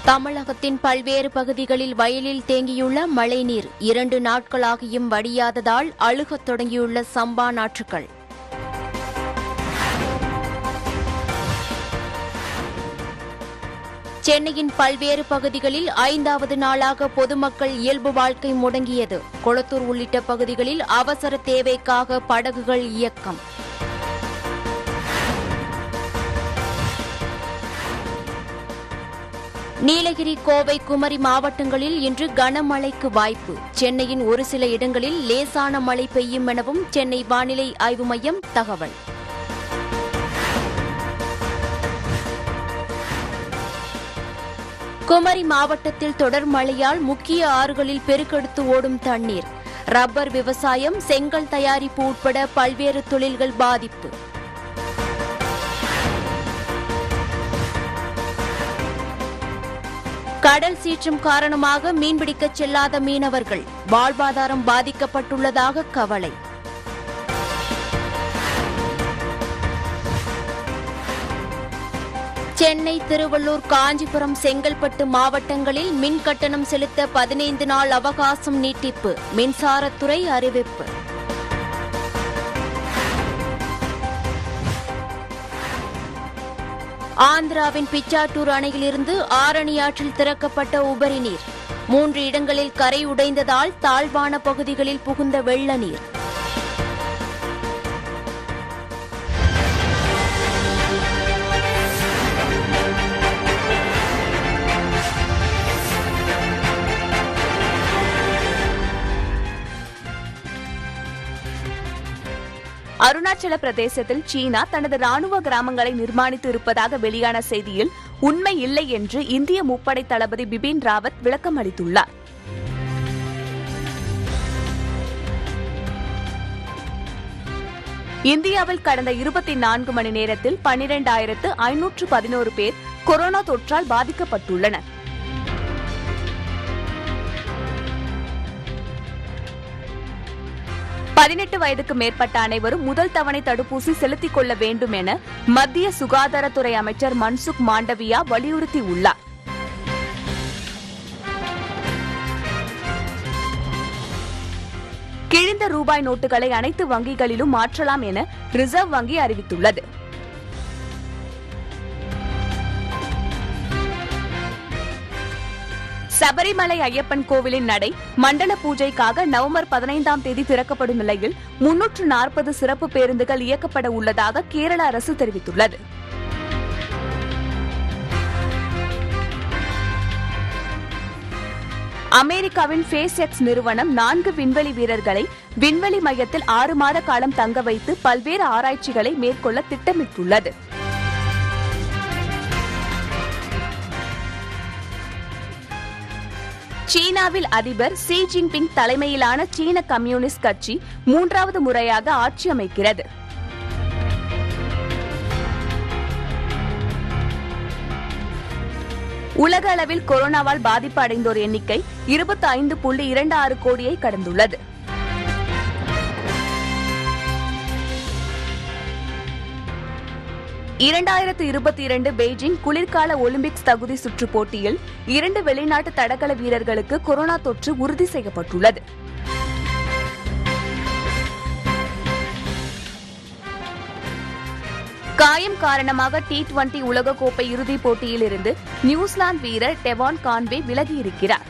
தமிழகத்தின் பல்வேறு பகுதிகளில் வயலில் தேங்கியுள்ள மழைநீர் இரண்டு நாட்களாகியும் வடியாததால் அழுகத் தொடங்கியுள்ள சம்பா நாற்றுகள் சென்னையின் பல்வேறு பகுதிகளில் ஐந்தாவது நாளாக பொதுமக்கள் இயல்பு வாழ்க்கை முடங்கியது கொளத்தூர் உள்ளிட்ட பகுதிகளில் அவசர தேவைக்காக படகுகள் இயக்கம் நீலகிரி கோவை குமரி மாவட்டங்களில் இன்று கனமழைக்கு வாய்ப்பு சென்னையின் ஒரு சில இடங்களில் லேசான மழை பெய்யும் எனவும் சென்னை வானிலை ஆய்வு மையம் தகவல் குமரி மாவட்டத்தில் தொடர் மழையால் முக்கிய ஆறுகளில் பெருக்கெடுத்து ஓடும் தண்ணீர் ரப்பர் விவசாயம் செங்கல் தயாரிப்பு உட்பட பல்வேறு தொழில்கள் பாதிப்பு கடல் சீற்றம் காரணமாக மீன்பிடிக்கச் செல்லாத மீனவர்கள் வாழ்வாதாரம் பாதிக்கப்பட்டுள்ளதாக கவலை சென்னை திருவள்ளூர் காஞ்சிபுரம் செங்கல்பட்டு மாவட்டங்களில் மின் கட்டணம் செலுத்த பதினைந்து நாள் அவகாசம் நீட்டிப்பு மின்சாரத்துறை அறிவிப்பு ஆந்திராவின் பிச்சாட்டூர் அணையிலிருந்து ஆரணி ஆற்றில் திறக்கப்பட்ட உபரி நீர் மூன்று இடங்களில் கரை உடைந்ததால் தாழ்வான பகுதிகளில் புகுந்த வெள்ள நீர் அருணாச்சல பிரதேசத்தில் சீனா தனது ராணுவ கிராமங்களை நிர்மாணித்து இருப்பதாக வெளியான செய்தியில் உண்மை இல்லை என்று இந்திய முப்படை தளபதி பிபின் ராவத் விளக்கம் அளித்துள்ளார் இந்தியாவில் கடந்த இருபத்தி நான்கு மணி நேரத்தில் பனிரெண்டாயிரத்து ஐநூற்று பதினோரு பேர் கொரோனா தொற்றால் பாதிக்கப்பட்டுள்ளனர் பதினெட்டு வயதுக்கு மேற்பட்ட அனைவரும் முதல் தவணை தடுப்பூசி செலுத்திக் கொள்ள வேண்டும் என மத்திய சுகாதாரத்துறை அமைச்சர் மன்சுக் மாண்டவியா வலியுறுத்தியுள்ளார் கிழிந்த ரூபாய் நோட்டுகளை அனைத்து வங்கிகளிலும் மாற்றலாம் என ரிசர்வ் வங்கி அறிவித்துள்ளது சபரிமலை ஐயப்பன் கோவிலின் நடை மண்டல பூஜைக்காக நவம்பர் பதினைந்தாம் தேதி திறக்கப்படும் நிலையில் முன்னூற்று நாற்பது சிறப்பு பேருந்துகள் இயக்கப்பட உள்ளதாக கேரள அரசு தெரிவித்துள்ளது அமெரிக்காவின் ஃபேஸ் எக்ஸ் நிறுவனம் நான்கு விண்வெளி வீரர்களை விண்வெளி மையத்தில் ஆறு மாத காலம் தங்க வைத்து பல்வேறு ஆராய்ச்சிகளை மேற்கொள்ள திட்டமிட்டுள்ளது சீனாவில் அதிபர் ஷி ஜின்பிங் தலைமையிலான சீன கம்யூனிஸ்ட் கட்சி மூன்றாவது முறையாக ஆட்சி அமைக்கிறது உலக அளவில் கொரோனாவால் பாதிப்பு அடைந்தோர் எண்ணிக்கை இருபத்தி ஐந்து புள்ளி இரண்டு ஆறு கோடியை கடந்துள்ளது இரண்டாயிரத்து இருபத்தி இரண்டு பெய்ஜிங் குளிர்கால ஒலிம்பிக்ஸ் தகுதி சுற்று போட்டியில் இரண்டு வெளிநாட்டு தடகள வீரர்களுக்கு கொரோனா தொற்று உறுதி செய்யப்பட்டுள்ளது காயம் காரணமாக டி டுவெண்டி உலகக்கோப்பை இறுதிப் போட்டியிலிருந்து நியூசிலாந்து வீரர் டெவான் கான்வே விலகியிருக்கிறார்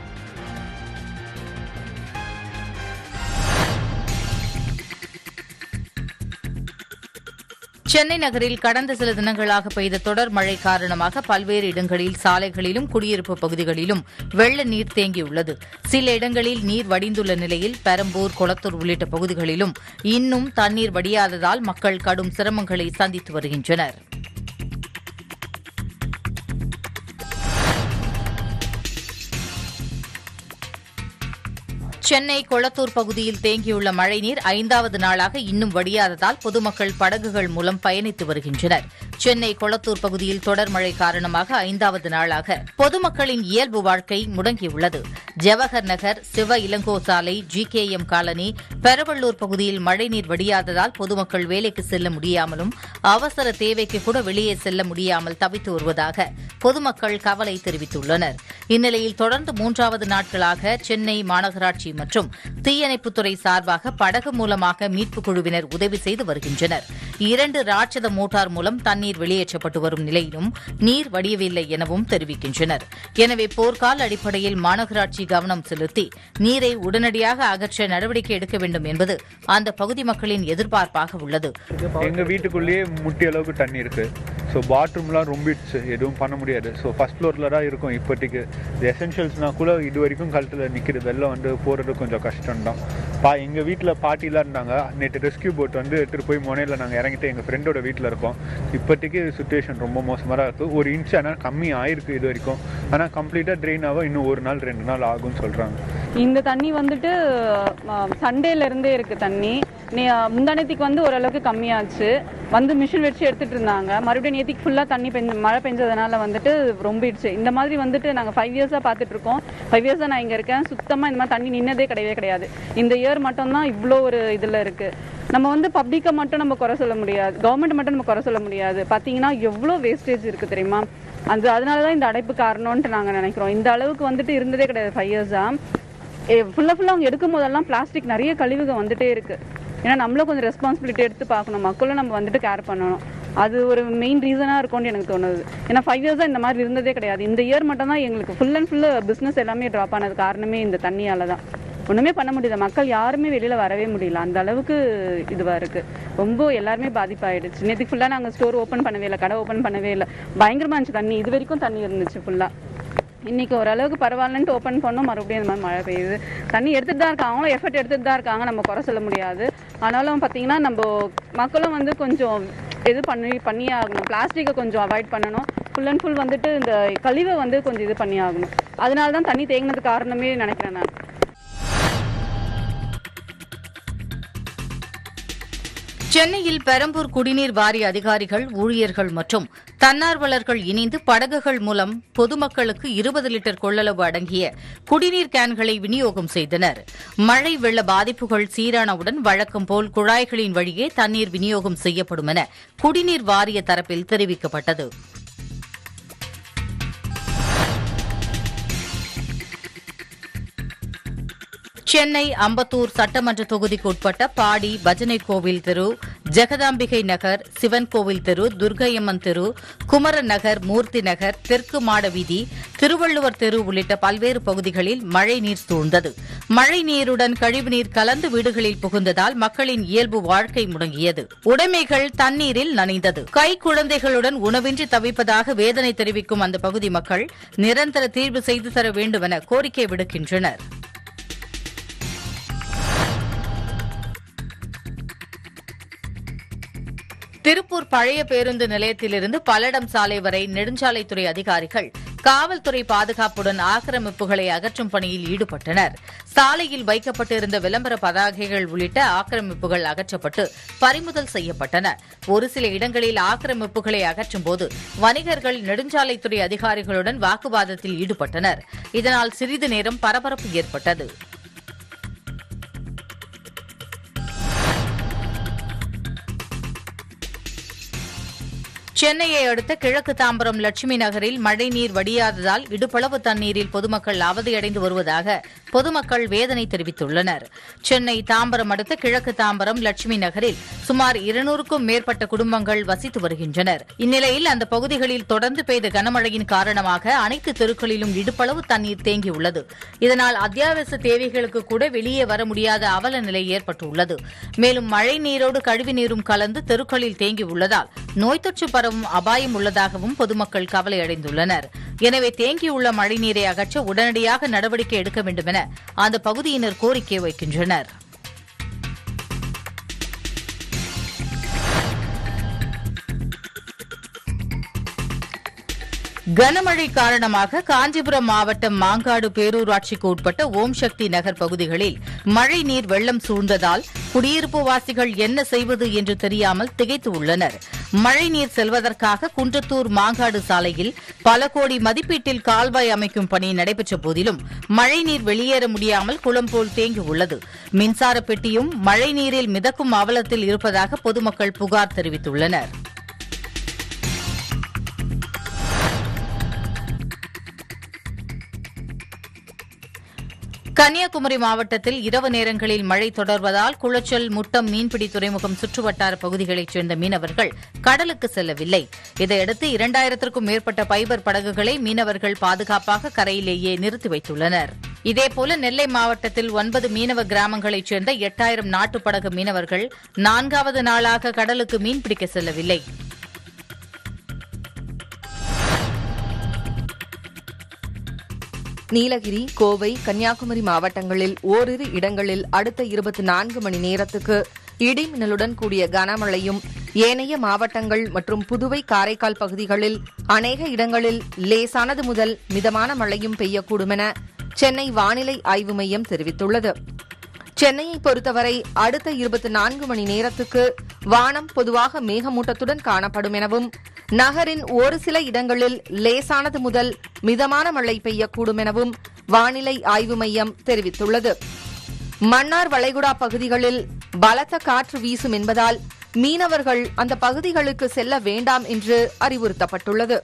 சென்னை நகரில் கடந்த சில தினங்களாக பெய்த தொடர் மழை காரணமாக பல்வேறு இடங்களில் சாலைகளிலும் குடியிருப்பு பகுதிகளிலும் வெள்ள நீர் தேங்கியுள்ளது சில இடங்களில் நீர் வடிந்துள்ள நிலையில் பெரம்பூர் கொளத்தூர் உள்ளிட்ட பகுதிகளிலும் இன்னும் தண்ணீர் வடியாததால் மக்கள் கடும் சிரமங்களை சந்தித்து வருகின்றனர் சென்னை கொளத்தூர் பகுதியில் தேங்கியுள்ள மழைநீர் ஐந்தாவது நாளாக இன்னும் வடியாததால் பொதுமக்கள் படகுகள் மூலம் பயணித்து வருகின்றனர் சென்னை கொளத்தூர் பகுதியில் தொடர் மழை காரணமாக ஐந்தாவது நாளாக பொதுமக்களின் இயல்பு வாழ்க்கை முடங்கியுள்ளது ஜவஹர் நகர் சிவ இளங்கோ சாலை G K M colony Peravallur பகுதியில் மழைநீர் வடியாததால் பொதுமக்கள் வேலைக்கு செல்ல முடியாமலும் அவசர தேவைக்கு கூட வெளியே செல்ல முடியாமல் தவித்து வருவதாக பொதுமக்கள் கவலை தெரிவித்துள்ளனர் இந்நிலையில் தொடர்ந்து மூன்றாவது நாட்களாக சென்னை மாநகராட்சி மற்றும் தீயணைப்புத்துறை சார்பாக படகு மூலமாக மீட்புக் குழுவினர் உதவி செய்து வருகின்றனர் இரண்டு ராட்சத மோட்டார் மூலம் தண்ணீர் வெளியேற்றப்பட்டு வரும் நிலையிலும் நீர் வடியவில்லை எனவும் தெரிவிக்கின்றனர் எனவே போர்க்கால அடிப்படையில் மாநகராட்சி கவனம் செலுத்தி நீரை உடனடியாக அகற்ற நடவடிக்கை எடுக்க வேண்டும் என்பது அந்த பகுதி மக்களின் எதிர்பார்ப்பாக உள்ளது எங்கள் வீட்டுக்குள்ளேயே முட்டி அளவுக்கு தண்ணி இருக்கு ஸோ பாத்ரூம்லாம் ரொம்பிடுச்சு எதுவும் பண்ண முடியாது ஸோ ஃபர்ஸ்ட் ஃப்ளோரில் தான் இருக்கும் இப்போதைக்கு இது எசென்ஷியல்ஸ்னா கூட இது வரைக்கும் கழுத்தில் நிற்கிது வெள்ளம் வந்து போகிறது கொஞ்சம் கஷ்டம்தான் பா எங்கள் வீட்டில் பாட்டிலாம் இருந்தாங்க நேற்று ரெஸ்கியூ போட் வந்து எடுத்துகிட்டு போய் முனையில் நாங்கள் இறங்கிட்டு எங்கள் ஃப்ரெண்டோட வீட்டில் இருக்கோம் இப்போதைக்கு சுச்சுவேஷன் ரொம்ப மோசமாக தான் இருக்குது ஒரு இன்ச் ஆனால் கம்மி ஆயிருக்கு இது வரைக்கும் ஆனால் கம்ப்ளீட்டாக ட்ரெயின் ஆக இன்னும் ஒரு நாள் ரெண்டு நாள் ஆகும்னு சொல்கிறாங்க இந்த தண்ணி வந்துட்டு சண்டேல இருந்தே இருக்கு தண்ணி நே முந்தானத்துக்கு வந்து ஓரளவுக்கு கம்மியாச்சு வந்து மிஷின் வச்சு எடுத்துட்டு இருந்தாங்க மறுபடியும் நேத்திக்கு ஃபுல்லாக தண்ணி பெஞ்ச மழை பெஞ்சதுனால வந்துட்டு ரொம்பிடுச்சு இந்த மாதிரி வந்துட்டு நாங்கள் ஃபைவ் இயர்ஸாக பார்த்துட்டு இருக்கோம் ஃபைவ் இயர்ஸாக நான் இங்கே இருக்கேன் சுத்தமாக இந்த மாதிரி தண்ணி நின்னதே கிடையவே கிடையாது இந்த இயர் மட்டும்தான் இவ்வளோ ஒரு இதில் இருக்கு நம்ம வந்து பப்ளிக்கை மட்டும் நம்ம குறை சொல்ல முடியாது கவர்மெண்ட் மட்டும் நம்ம குறை சொல்ல முடியாது பார்த்தீங்கன்னா எவ்வளோ வேஸ்டேஜ் இருக்கு தெரியுமா அது அதனால தான் இந்த அடைப்பு காரணம்ன்ட்டு நாங்கள் நினைக்கிறோம் இந்த அளவுக்கு வந்துட்டு இருந்ததே கிடையாது ஃபைவ் இயர்ஸாக ஃபுல்லாக ஃபுல்லாக அவங்க எடுக்கும் போதெல்லாம் பிளாஸ்டிக் நிறைய கழிவுகள் வந்துட்டே இருக்கு ஏன்னா நம்மளும் கொஞ்சம் ரெஸ்பான்சிபிலிட்டி எடுத்து பார்க்கணும் மக்களும் நம்ம வந்துட்டு கேர் பண்ணணும் அது ஒரு மெயின் ரீசனாக இருக்கும்னு எனக்கு தோணுது ஏன்னா ஃபைவ் இயர்ஸாக இந்த மாதிரி இருந்ததே கிடையாது இந்த இயர் மட்டும் தான் எங்களுக்கு ஃபுல் அண்ட் ஃபுல்லு பிஸ்னஸ் எல்லாமே ட்ராப் ஆனது காரணமே இந்த தண்ணியால தான் ஒன்றுமே பண்ண முடியல மக்கள் யாருமே வெளியில் வரவே முடியல அந்த அளவுக்கு இதுவாக இருக்குது ரொம்ப எல்லாருமே பாதிப்பாயிடுச்சு நேற்றுக்கு ஃபுல்லாக நாங்கள் ஸ்டோர் ஓப்பன் பண்ணவே இல்லை கடை ஓப்பன் பண்ணவே இல்லை பயங்கரமாக இருந்துச்சு தண்ணி இது வரைக்கும் தண்ணி இருந்துச்சு ஃபுல்லாக இன்னைக்கு ஓரளவுக்கு பரவாயில்லன்ட்டு ஓப்பன் பண்ணோம் மறுபடியும் இந்த மாதிரி மழை பெய்யுது தண்ணி எடுத்துட்டு தான் இருக்காங்க அவங்களும் எஃபர்ட் எடுத்துட்டு தான் இருக்காங்க நம்ம குறை சொல்ல முடியாது ஆனாலும் பார்த்தீங்கன்னா நம்ம மக்களும் வந்து கொஞ்சம் இது பண்ணி பண்ணியே ஆகணும் பிளாஸ்டிக்கை கொஞ்சம் அவாய்ட் பண்ணணும் ஃபுல் அண்ட் ஃபுல் வந்துட்டு இந்த கழிவை வந்து கொஞ்சம் இது பண்ணி ஆகணும் அதனால தான் தண்ணி தேங்கினது காரணமே நினைக்கிறேன் நான் சென்னையில் பெரம்பூர் குடிநீர் வாரிய அதிகாரிகள் ஊழியர்கள் மற்றும் தன்னார்வலர்கள் இணைந்து படகுகள் மூலம் பொதுமக்களுக்கு இருபது லிட்டர் கொள்ளளவு அடங்கிய குடிநீர் கேன்களை விநியோகம் செய்தனர் மழை வெள்ள பாதிப்புகள் சீரானவுடன் வழக்கம் போல் குழாய்களின் வழியே தண்ணீர் விநியோகம் செய்யப்படும் என குடிநீர் வாரிய தரப்பில் தெரிவிக்கப்பட்டது சென்னை அம்பத்தூர் சட்டமன்ற தொகுதிக்கு உட்பட்ட பாடி பஜனை கோவில் தெரு ஜெகதாம்பிகை நகர் சிவன் கோவில் தெரு துர்கையம்மன் தெரு குமரன் நகர் மூர்த்தி நகர் தெற்கு மாட வீதி திருவள்ளுவர் தெரு உள்ளிட்ட பல்வேறு பகுதிகளில் மழை நீர் சூழ்ந்தது மழை நீருடன் கழிவுநீர் கலந்து வீடுகளில் புகுந்ததால் மக்களின் இயல்பு வாழ்க்கை முடங்கியது உடைமைகள் தண்ணீரில் நனைந்தது கை குழந்தைகளுடன் உணவின்றி தவிப்பதாக வேதனை தெரிவிக்கும் அந்த பகுதி மக்கள் நிரந்தர தீர்வு செய்து தர வேண்டும் என கோரிக்கை விடுக்கின்றனர் திருப்பூர் பழைய பேருந்து நிலையத்திலிருந்து பல்லடம் சாலை வரை நெடுஞ்சாலைத்துறை அதிகாரிகள் காவல்துறை பாதுகாப்புடன் ஆக்கிரமிப்புகளை அகற்றும் பணியில் ஈடுபட்டனர் சாலையில் வைக்கப்பட்டிருந்த விளம்பர பதாகைகள் உள்ளிட்ட ஆக்கிரமிப்புகள் அகற்றப்பட்டு பறிமுதல் செய்யப்பட்டன ஒரு சில இடங்களில் ஆக்கிரமிப்புகளை அகற்றும்போது வணிகர்கள் நெடுஞ்சாலைத்துறை அதிகாரிகளுடன் வாக்குவாதத்தில் ஈடுபட்டனர் இதனால் சிறிது நேரம் பரபரப்பு ஏற்பட்டது சென்னையை அடுத்த கிழக்கு தாம்பரம் லட்சுமி நகரில் மழைநீர் வடியாததால் இடுப்பளவு தண்ணீரில் பொதுமக்கள் அவதியடைந்து வருவதாக பொதுமக்கள் வேதனை தெரிவித்துள்ளனர் சென்னை தாம்பரம் அடுத்த கிழக்கு தாம்பரம் லட்சுமி நகரில் சுமார் இருநூறுக்கும் மேற்பட்ட குடும்பங்கள் வசித்து வருகின்றனர் இந்நிலையில் அந்த பகுதிகளில் தொடர்ந்து பெய்த கனமழையின் காரணமாக அனைத்து தெருக்களிலும் இடுப்பளவு தண்ணீர் தேங்கியுள்ளது இதனால் அத்தியாவசிய தேவைகளுக்கு கூட வெளியே வர முடியாத அவல நிலை ஏற்பட்டுள்ளது மேலும் மழை நீரோடு கழிவு நீரும் கலந்து தெருக்களில் தேங்கியுள்ளதால் நோய் தொற்று பரவும் அபாயம் உள்ளதாகவும் பொதுமக்கள் கவலையடைந்துள்ளனர் எனவே தேங்கியுள்ள மழைநீரை அகற்ற உடனடியாக நடவடிக்கை எடுக்க வேண்டும் என அந்த பகுதியினர் கோரிக்கை வைக்கின்றனர் கனமழை காரணமாக காஞ்சிபுரம் மாவட்டம் மாங்காடு பேரூராட்சிக்கு உட்பட்ட ஓம் சக்தி நகர் பகுதிகளில் மழை நீர் வெள்ளம் சூழ்ந்ததால் குடியிருப்பு வாசிகள் என்ன செய்வது என்று தெரியாமல் திகைத்து உள்ளனர் மழைநீர் செல்வதற்காக குன்றத்தூர் மாங்காடு சாலையில் பல கோடி மதிப்பீட்டில் கால்வாய் அமைக்கும் பணி நடைபெற்ற போதிலும் மழைநீர் வெளியேற முடியாமல் குளம் போல் தேங்கியுள்ளது மின்சார பெட்டியும் மழைநீரில் மிதக்கும் அவலத்தில் இருப்பதாக பொதுமக்கள் புகார் தெரிவித்துள்ளனர் கன்னியாகுமரி மாவட்டத்தில் இரவு நேரங்களில் மழை தொடர்வதால் குளச்சல் முட்டம் மீன்பிடி துறைமுகம் சுற்றுவட்டார பகுதிகளைச் சேர்ந்த மீனவர்கள் கடலுக்கு செல்லவில்லை இதையடுத்து இரண்டாயிரத்திற்கும் மேற்பட்ட பைபர் படகுகளை மீனவர்கள் பாதுகாப்பாக கரையிலேயே நிறுத்தி வைத்துள்ளனர் இதேபோல நெல்லை மாவட்டத்தில் ஒன்பது மீனவ கிராமங்களைச் சேர்ந்த எட்டாயிரம் நாட்டுப்படகு மீனவர்கள் நான்காவது நாளாக கடலுக்கு மீன்பிடிக்க செல்லவில்லை நீலகிரி கோவை கன்னியாகுமரி மாவட்டங்களில் ஓரிரு இடங்களில் அடுத்த இருபத்தி நான்கு மணி நேரத்துக்கு இடி மின்னலுடன் கூடிய கனமழையும் ஏனைய மாவட்டங்கள் மற்றும் புதுவை காரைக்கால் பகுதிகளில் அநேக இடங்களில் லேசானது முதல் மிதமான மழையும் பெய்யக்கூடும் என சென்னை வானிலை ஆய்வு மையம் தெரிவித்துள்ளது சென்னையை பொறுத்தவரை அடுத்த இருபத்தி நான்கு மணி நேரத்துக்கு வானம் பொதுவாக மேகமூட்டத்துடன் காணப்படும் எனவும் நகரின் ஒரு சில இடங்களில் லேசானது முதல் மிதமான மழை பெய்யக்கூடும் எனவும் வானிலை ஆய்வு மையம் தெரிவித்துள்ளது மன்னார் வளைகுடா பகுதிகளில் பலத்த காற்று வீசும் என்பதால் மீனவர்கள் அந்த பகுதிகளுக்கு செல்ல வேண்டாம் என்று அறிவுறுத்தப்பட்டுள்ளது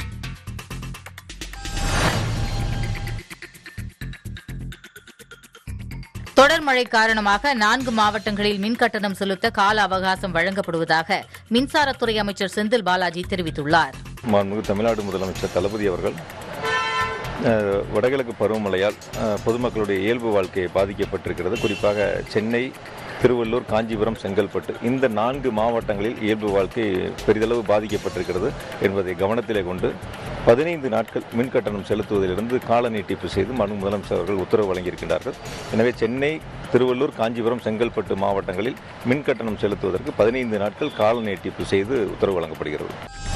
தொடர் மழை காரணமாக நான்கு மாவட்டங்களில் மின்கட்டணம் செலுத்த கால அவகாசம் வழங்கப்படுவதாக மின்சாரத்துறை அமைச்சர் செந்தில் பாலாஜி தெரிவித்துள்ளார் மாண்புமிகு தமிழ்நாடு முதலமைச்சர் தளபதி அவர்கள் அஹ், வடகிழக்கு பருவமழையால் அஹ், பொதுமக்களுடைய இயல்பு வாழ்க்கை பாதிக்கப்பட்டிருக்கிறது குறிப்பாக சென்னை திருவள்ளூர் காஞ்சிபுரம் செங்கல்பட்டு இந்த நான்கு மாவட்டங்களில் இயல்பு வாழ்க்கை பெரிதளவு பாதிக்கப்பட்டிருக்கிறது என்பதை கவனத்திலே கொண்டு பதினைந்து நாட்கள் மின் கட்டணம் செலுத்துவதிலிருந்து கால நீட்டிப்பு செய்து மனு முதலமைச்சர் அவர்கள் உத்தரவு வழங்கியிருக்கிறார்கள் எனவே சென்னை திருவள்ளூர் காஞ்சிபுரம் செங்கல்பட்டு மாவட்டங்களில் மின் கட்டணம் செலுத்துவதற்கு பதினைந்து நாட்கள் கால நீட்டிப்பு செய்து உத்தரவு வழங்கப்படுகிறது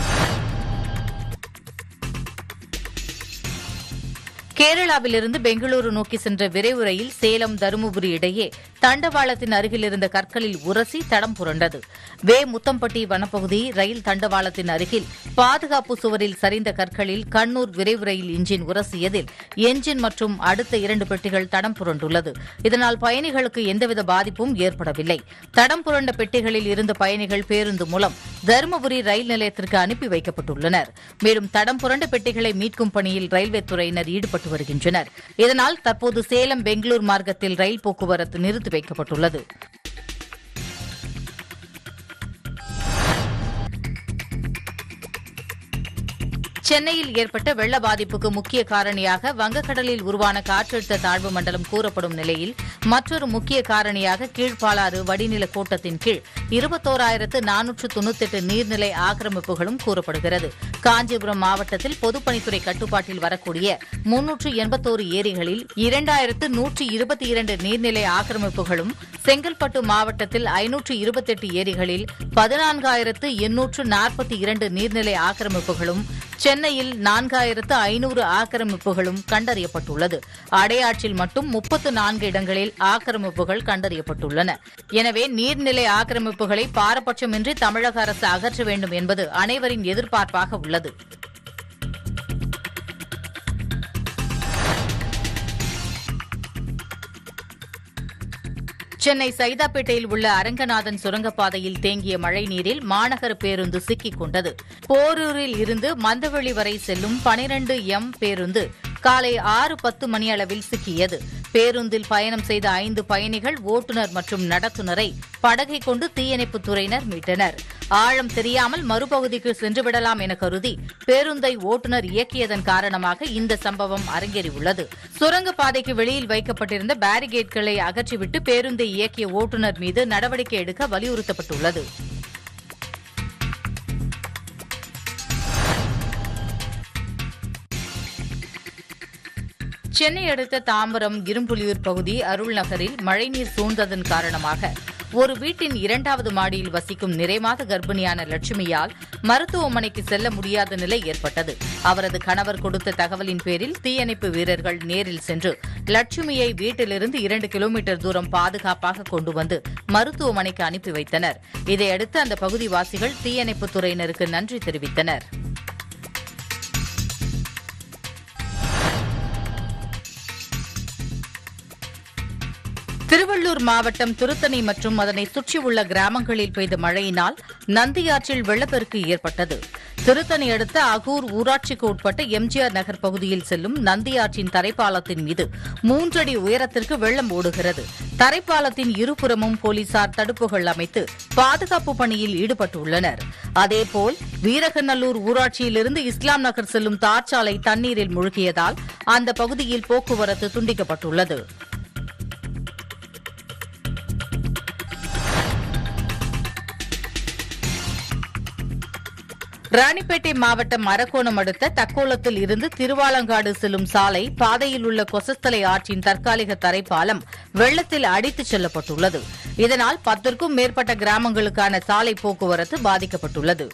கேரளாவிலிருந்து பெங்களூரு நோக்கி சென்ற விரைவு ரயில் சேலம் தருமபுரி இடையே தண்டவாளத்தின் அருகில் இருந்த கற்களில் உரசி தடம் புரண்டது வே முத்தம்பட்டி வனப்பகுதி ரயில் தண்டவாளத்தின் அருகில் பாதுகாப்பு சுவரில் சரிந்த கற்களில் கண்ணூர் விரைவு ரயில் இன்ஜின் உரசியதில் என்ஜின் மற்றும் அடுத்த இரண்டு பெட்டிகள் தடம் புரண்டுள்ளது இதனால் பயணிகளுக்கு எந்தவித பாதிப்பும் ஏற்படவில்லை தடம் புரண்ட பெட்டிகளில் இருந்த பயணிகள் பேருந்து மூலம் தருமபுரி ரயில் நிலையத்திற்கு அனுப்பி வைக்கப்பட்டுள்ளனர் மேலும் தடம் புரண்ட பெட்டிகளை மீட்கும் பணியில் ரயில்வே துறையினர் ஈடுபட்டு வருகின்றனர் இதனால் தற்போது சேலம் பெங்களூர் மார்க்கத்தில் ரயில் போக்குவரத்து நிறுத்தி வைக்கப்பட்டுள்ளது சென்னையில் ஏற்பட்ட வெள்ள பாதிப்புக்கு முக்கிய காரணியாக வங்கக்கடலில் உருவான காற்றழுத்த தாழ்வு மண்டலம் கூறப்படும் நிலையில் மற்றொரு முக்கிய காரணியாக கீழ்ப்பாலாறு வடிநில கோட்டத்தின் கீழ் இருபத்தோராயிரத்து நானூற்று தொண்ணூத்தெட்டு நீர்நிலை ஆக்கிரமிப்புகளும் கூறப்படுகிறது காஞ்சிபுரம் மாவட்டத்தில் பொதுப்பணித்துறை கட்டுப்பாட்டில் வரக்கூடிய முன்னூற்று எண்பத்தோரு ஏரிகளில் இரண்டாயிரத்து நூற்றி இருபத்தி இரண்டு நீர்நிலை ஆக்கிரமிப்புகளும் செங்கல்பட்டு மாவட்டத்தில் ஐநூற்று இருபத்தெட்டு ஏரிகளில் பதினான்காயிரத்து எண்ணூற்று நாற்பத்தி இரண்டு நீர்நிலை ஆக்கிரமிப்புகளும் சென்னையில் நான்காயிரத்து ஐநூறு ஆக்கிரமிப்புகளும் கண்டறியப்பட்டுள்ளது அடையாற்றில் மட்டும் முப்பத்து நான்கு இடங்களில் ஆக்கிரமிப்புகள் கண்டறியப்பட்டுள்ளன எனவே நீர்நிலை ஆக்கிரமிப்புகளை பாரபட்சமின்றி தமிழக அரசு அகற்ற வேண்டும் என்பது அனைவரின் எதிர்பார்ப்பாக உள்ளது சென்னை சைதாப்பேட்டையில் உள்ள அரங்கநாதன் சுரங்கப்பாதையில் தேங்கிய மழைநீரில் மாநகர பேருந்து சிக்கிக் கொண்டது போரூரில் இருந்து மந்தவெளி வரை செல்லும் பனிரண்டு எம் பேருந்து காலை ஆறு பத்து மணி அளவில் சிக்கியது பேருந்தில் பயணம் செய்த ஐந்து பயணிகள் ஓட்டுநர் மற்றும் நடத்துனரை படகை கொண்டு தீயணைப்புத் துறையினர் மீட்டனர் ஆழம் தெரியாமல் மறுபகுதிக்கு சென்றுவிடலாம் என கருதி பேருந்தை ஓட்டுநர் இயக்கியதன் காரணமாக இந்த சம்பவம் அரங்கேறியுள்ளது சுரங்கப்பாதைக்கு வெளியில் வைக்கப்பட்டிருந்த பேரிகேட்களை அகற்றிவிட்டு பேருந்தை இயக்கிய ஓட்டுநர் மீது நடவடிக்கை எடுக்க வலியுறுத்தப்பட்டுள்ளது சென்னை அடுத்த தாம்பரம் இரும்புலியூர் பகுதி அருள் நகரில் மழைநீர் சூழ்ந்ததன் காரணமாக ஒரு வீட்டின் இரண்டாவது மாடியில் வசிக்கும் நிறைமாத கர்ப்பிணியான லட்சுமியால் மருத்துவமனைக்கு செல்ல முடியாத நிலை ஏற்பட்டது அவரது கணவர் கொடுத்த தகவலின் பேரில் தீயணைப்பு வீரர்கள் நேரில் சென்று லட்சுமியை வீட்டிலிருந்து இரண்டு கிலோமீட்டர் தூரம் பாதுகாப்பாக கொண்டு வந்து மருத்துவமனைக்கு அனுப்பி வைத்தனர் இதையடுத்து அந்த பகுதிவாசிகள் தீயணைப்புத் துறையினருக்கு நன்றி தெரிவித்தனர் திருவள்ளூர் மாவட்டம் திருத்தணி மற்றும் அதனை சுற்றியுள்ள கிராமங்களில் பெய்த மழையினால் நந்தியாற்றில் வெள்ளப்பெருக்கு ஏற்பட்டது திருத்தணி அடுத்த அகூர் ஊராட்சிக்கு உட்பட்ட எம்ஜிஆர் நகர் பகுதியில் செல்லும் நந்தியாற்றின் தரைப்பாலத்தின் மீது மூன்றடி உயரத்திற்கு வெள்ளம் ஓடுகிறது தரைப்பாலத்தின் இருபுறமும் போலீசார் தடுப்புகள் அமைத்து பாதுகாப்பு பணியில் ஈடுபட்டுள்ளனர் அதேபோல் வீரகநல்லூர் ஊராட்சியிலிருந்து இஸ்லாம் நகர் செல்லும் தார்ச்சாலை தண்ணீரில் மூழ்கியதால் அந்த பகுதியில் போக்குவரத்து துண்டிக்கப்பட்டுள்ளது ராணிப்பேட்டை மாவட்டம் அரக்கோணம் அடுத்த தக்கோலத்தில் இருந்து திருவாலங்காடு செல்லும் சாலை பாதையில் உள்ள கொசஸ்தலை ஆற்றின் தற்காலிக தரைப்பாலம் வெள்ளத்தில் அடித்துச் செல்லப்பட்டுள்ளது இதனால் பத்திற்கும் மேற்பட்ட கிராமங்களுக்கான சாலை போக்குவரத்து பாதிக்கப்பட்டுள்ளது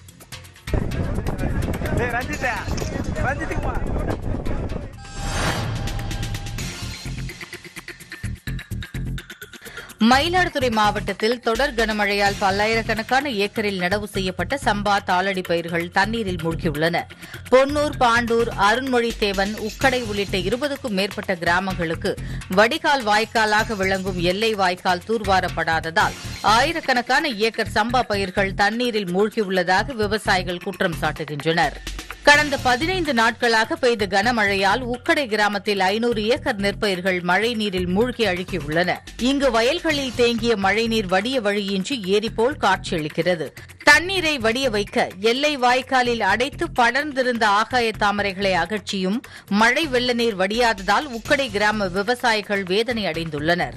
மயிலாடுதுறை மாவட்டத்தில் தொடர் கனமழையால் பல்லாயிரக்கணக்கான ஏக்கரில் நடவு செய்யப்பட்ட சம்பா தாளடி பயிர்கள் தண்ணீரில் மூழ்கியுள்ளன பொன்னூர் பாண்டூர் அருண்மொழித்தேவன் உக்கடை உள்ளிட்ட இருபதுக்கும் மேற்பட்ட கிராமங்களுக்கு வடிகால் வாய்க்காலாக விளங்கும் எல்லை வாய்க்கால் தூர்வாரப்படாததால் ஆயிரக்கணக்கான ஏக்கர் சம்பா பயிர்கள் தண்ணீரில் மூழ்கியுள்ளதாக விவசாயிகள் குற்றம் சாட்டுகின்றனர் கடந்த பதினைந்து நாட்களாக பெய்த கனமழையால் உக்கடை கிராமத்தில் ஐநூறு ஏக்கர் நெற்பயிர்கள் மழைநீரில் மூழ்கி அழுகியுள்ளன இங்கு வயல்களில் தேங்கிய மழைநீர் வடிய வழியின்றி ஏரி போல் காட்சியளிக்கிறது தண்ணீரை வடிய வைக்க எல்லை வாய்க்காலில் அடைத்து படர்ந்திருந்த ஆகாய தாமரைகளை அகற்றியும் மழை வெள்ள நீர் வடியாததால் உக்கடை கிராம விவசாயிகள் வேதனை அடைந்துள்ளனர்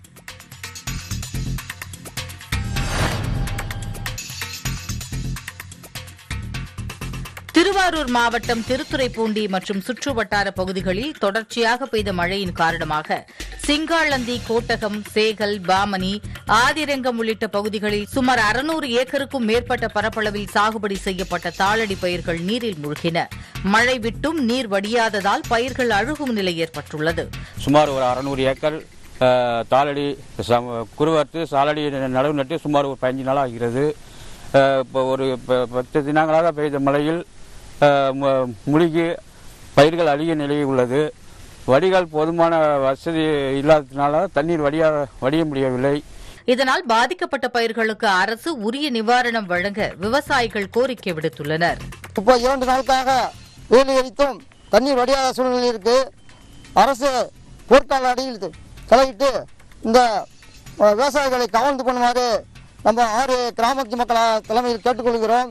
திருவாரூர் மாவட்டம் திருத்துறைப்பூண்டி மற்றும் சுற்றுவட்டார பகுதிகளில் தொடர்ச்சியாக பெய்த மழையின் காரணமாக சிங்காளந்தி கோட்டகம் சேகல் பாமணி ஆதிரங்கம் உள்ளிட்ட பகுதிகளில் சுமார் அறுநூறு ஏக்கருக்கும் மேற்பட்ட பரப்பளவில் சாகுபடி செய்யப்பட்ட தாளடி பயிர்கள் நீரில் மூழ்கின மழை விட்டும் நீர் வடியாததால் பயிர்கள் அழுகும் நிலை ஏற்பட்டுள்ளது சுமார் ஒரு அறநூறு ஏக்கர் அஹ், தாளடி சம- குறுவறுத்து சாலடி நடவு நட்டு சுமார் ஒரு பதினஞ்சு நாள் ஆகிறது அஹ், இப்போ ஒரு ப- பத்து தினங்களாக பெய்த மழையில் அஹ், மு- முழுகி பயிர்கள் அழிய நிலையில் உள்ளது வடிகால் போதுமான வசதி இல்லாததுனால தண்ணீர் வடிய வடிய முடியவில்லை இதனால் பாதிக்கப்பட்ட பயிர்களுக்கு அரசு உரிய நிவாரணம் வழங்க விவசாயிகள் கோரிக்கை விடுத்துள்ளனர் இப்போ இரண்டு நாளுக்காக வேலி அடித்தும் தண்ணீர் வடியாத சூழ்நிலை இருக்கு அரசு போர்க்கால அடியில் தலையிட்டு இந்த அஹ், விவசாயிகளை கவர்ந்து பண்ணுமாறு நம்ம ஆறு கிராமத்து மக்கள் தலைமையில் கேட்டுக்கொள்கிறோம்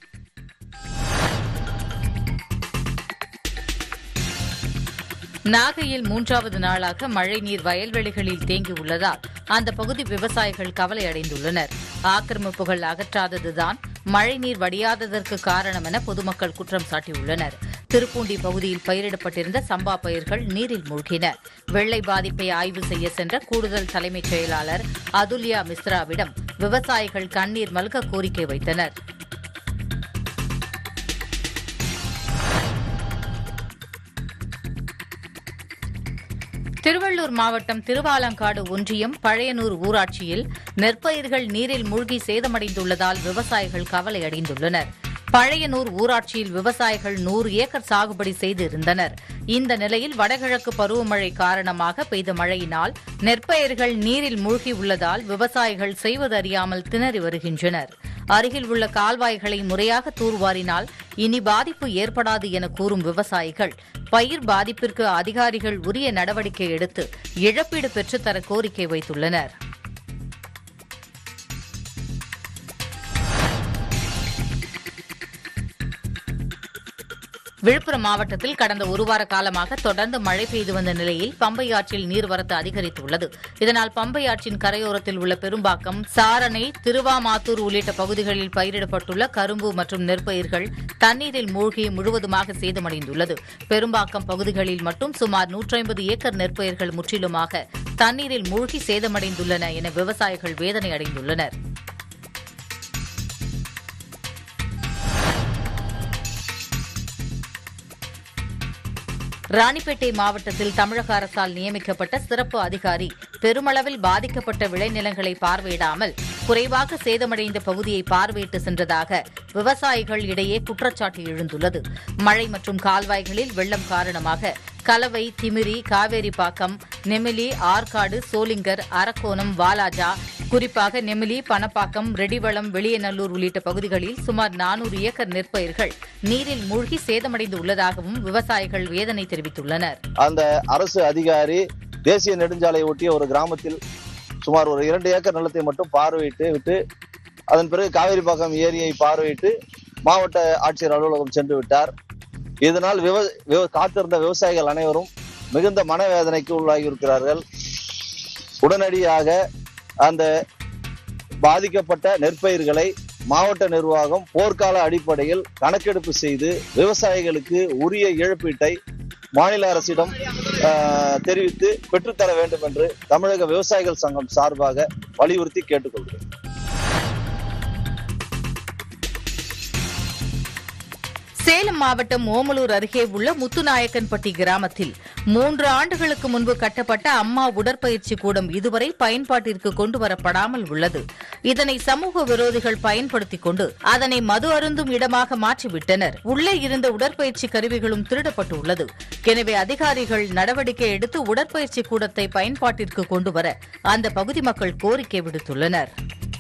நாகையில் மூன்றாவது நாளாக மழைநீர் வயல்வெளிகளில் தேங்கியுள்ளதால் அந்த பகுதி விவசாயிகள் கவலை அடைந்துள்ளனர் ஆக்கிரமிப்புகள் அகற்றாததுதான் மழைநீர் வடியாததற்கு காரணம் என பொதுமக்கள் குற்றம் சாட்டியுள்ளனர் திருப்பூண்டி பகுதியில் பயிரிடப்பட்டிருந்த சம்பா பயிர்கள் நீரில் மூழ்கின வெள்ளை பாதிப்பை ஆய்வு செய்ய சென்ற கூடுதல் தலைமைச் செயலாளர் அதுல்யா மிஸ்ராவிடம் விவசாயிகள் கண்ணீர் மல்க கோரிக்கை வைத்தனர் திருவள்ளூர் மாவட்டம் திருவாலங்காடு ஒன்றியம் பழையனூர் ஊராட்சியில் நெற்பயிர்கள் நீரில் மூழ்கி சேதமடைந்துள்ளதால் விவசாயிகள் கவலை அடைந்துள்ளனர் பழையனூர் ஊராட்சியில் விவசாயிகள் நூறு ஏக்கர் சாகுபடி செய்து இருந்தனர் இந்த நிலையில் வடகிழக்கு பருவமழை காரணமாக பெய்த மழையினால் நெற்பயிர்கள் நீரில் மூழ்கியுள்ளதால் விவசாயிகள் செய்வதறியாமல் திணறி வருகின்றனர் அருகில் உள்ள கால்வாய்களை முறையாக தூர்வாரினால் இனி பாதிப்பு ஏற்படாது என கூறும் விவசாயிகள் பயிர் பாதிப்பிற்கு அதிகாரிகள் உரிய நடவடிக்கை எடுத்து இழப்பீடு பெற்றுத்தர கோரிக்கை வைத்துள்ளனர் விழுப்புரம் மாவட்டத்தில் கடந்த ஒரு வார காலமாக தொடர்ந்து மழை பெய்து வந்த நிலையில் பம்பை ஆற்றில் நீர்வரத்து அதிகரித்துள்ளது இதனால் பம்பை ஆற்றின் கரையோரத்தில் உள்ள பெரும்பாக்கம் சாரணை திருவாமாத்தூர் உள்ளிட்ட பகுதிகளில் பயிரிடப்பட்டுள்ள கரும்பு மற்றும் நெற்பயிர்கள் தண்ணீரில் மூழ்கி முழுவதுமாக சேதமடைந்துள்ளது பெரும்பாக்கம் பகுதிகளில் மட்டும் சுமார் 150 ஏக்கர் நெற்பயிர்கள் முற்றிலுமாக தண்ணீரில் மூழ்கி சேதமடைந்துள்ளன என விவசாயிகள் வேதனை அடைந்துள்ளனர் ராணிப்பேட்டை மாவட்டத்தில் தமிழக அரசால் நியமிக்கப்பட்ட சிறப்பு அதிகாரி பெருமளவில் பாதிக்கப்பட்ட விளைநிலங்களை பார்வையிடாமல் குறைவாக சேதமடைந்த பகுதியை பார்வையிட்டு சென்றதாக விவசாயிகள் இடையே குற்றச்சாட்டு எழுந்துள்ளது மழை மற்றும் கால்வாய்களில் வெள்ளம் காரணமாக கலவை திமிரி காவேரிப்பாக்கம் நெமிலி ஆற்காடு சோளிங்கர் அரக்கோணம் வாலாஜா குறிப்பாக நெமிலி பணப்பாக்கம் ரெடிவளம் வெளியநல்லூர் உள்ளிட்ட பகுதிகளில் சுமார் நானூறு ஏக்கர் நெற்பயிர்கள் நீரில் மூழ்கி சேதமடைந்து உள்ளதாகவும் விவசாயிகள் வேதனை தெரிவித்துள்ளனர் அந்த அரசு அதிகாரி தேசிய நெடுஞ்சாலை ஒட்டிய ஒரு கிராமத்தில் சுமார் ஒரு இரண்டு ஏக்கர் நிலத்தை மட்டும் பார்வையிட்டு விட்டு அதன் பிறகு காவேரிப்பாக்கம் ஏரியை பார்வையிட்டு மாவட்ட ஆட்சியர் அலுவலகம் சென்று விட்டார் இதனால் விவ விவ- காத்திருந்த விவசாயிகள் அனைவரும் மிகுந்த மனவேதனைக்கு உள்ளாகி இருக்கிறார்கள் உடனடியாக அந்த பாதிக்கப்பட்ட நெற்பயிர்களை மாவட்ட நிர்வாகம் போர்க்கால அடிப்படையில் கணக்கெடுப்பு செய்து விவசாயிகளுக்கு உரிய இழப்பீட்டை மாநில அரசிடம் ஆஹ், தெரிவித்து பெற்றுத்தர வேண்டும் என்று தமிழக விவசாயிகள் சங்கம் சார்பாக வலியுறுத்தி கேட்டுக்கொள்கிறேன் சேலம் மாவட்டம் ஓமலூர் அருகே உள்ள முத்துநாயக்கன்பட்டி கிராமத்தில் மூன்று ஆண்டுகளுக்கு முன்பு கட்டப்பட்ட அம்மா உடற்பயிற்சி கூடம் இதுவரை பயன்பாட்டிற்கு கொண்டு வரப்படாமல் உள்ளது இதனை சமூக விரோதிகள் பயன்படுத்திக் கொண்டு அதனை மது அருந்தும் இடமாக மாற்றிவிட்டனர் உள்ளே இருந்த உடற்பயிற்சி கருவிகளும் திருடப்பட்டுள்ளது எனவே அதிகாரிகள் நடவடிக்கை எடுத்து உடற்பயிற்சி கூடத்தை பயன்பாட்டிற்கு கொண்டு வர அந்த பகுதி மக்கள் கோரிக்கை விடுத்துள்ளனர்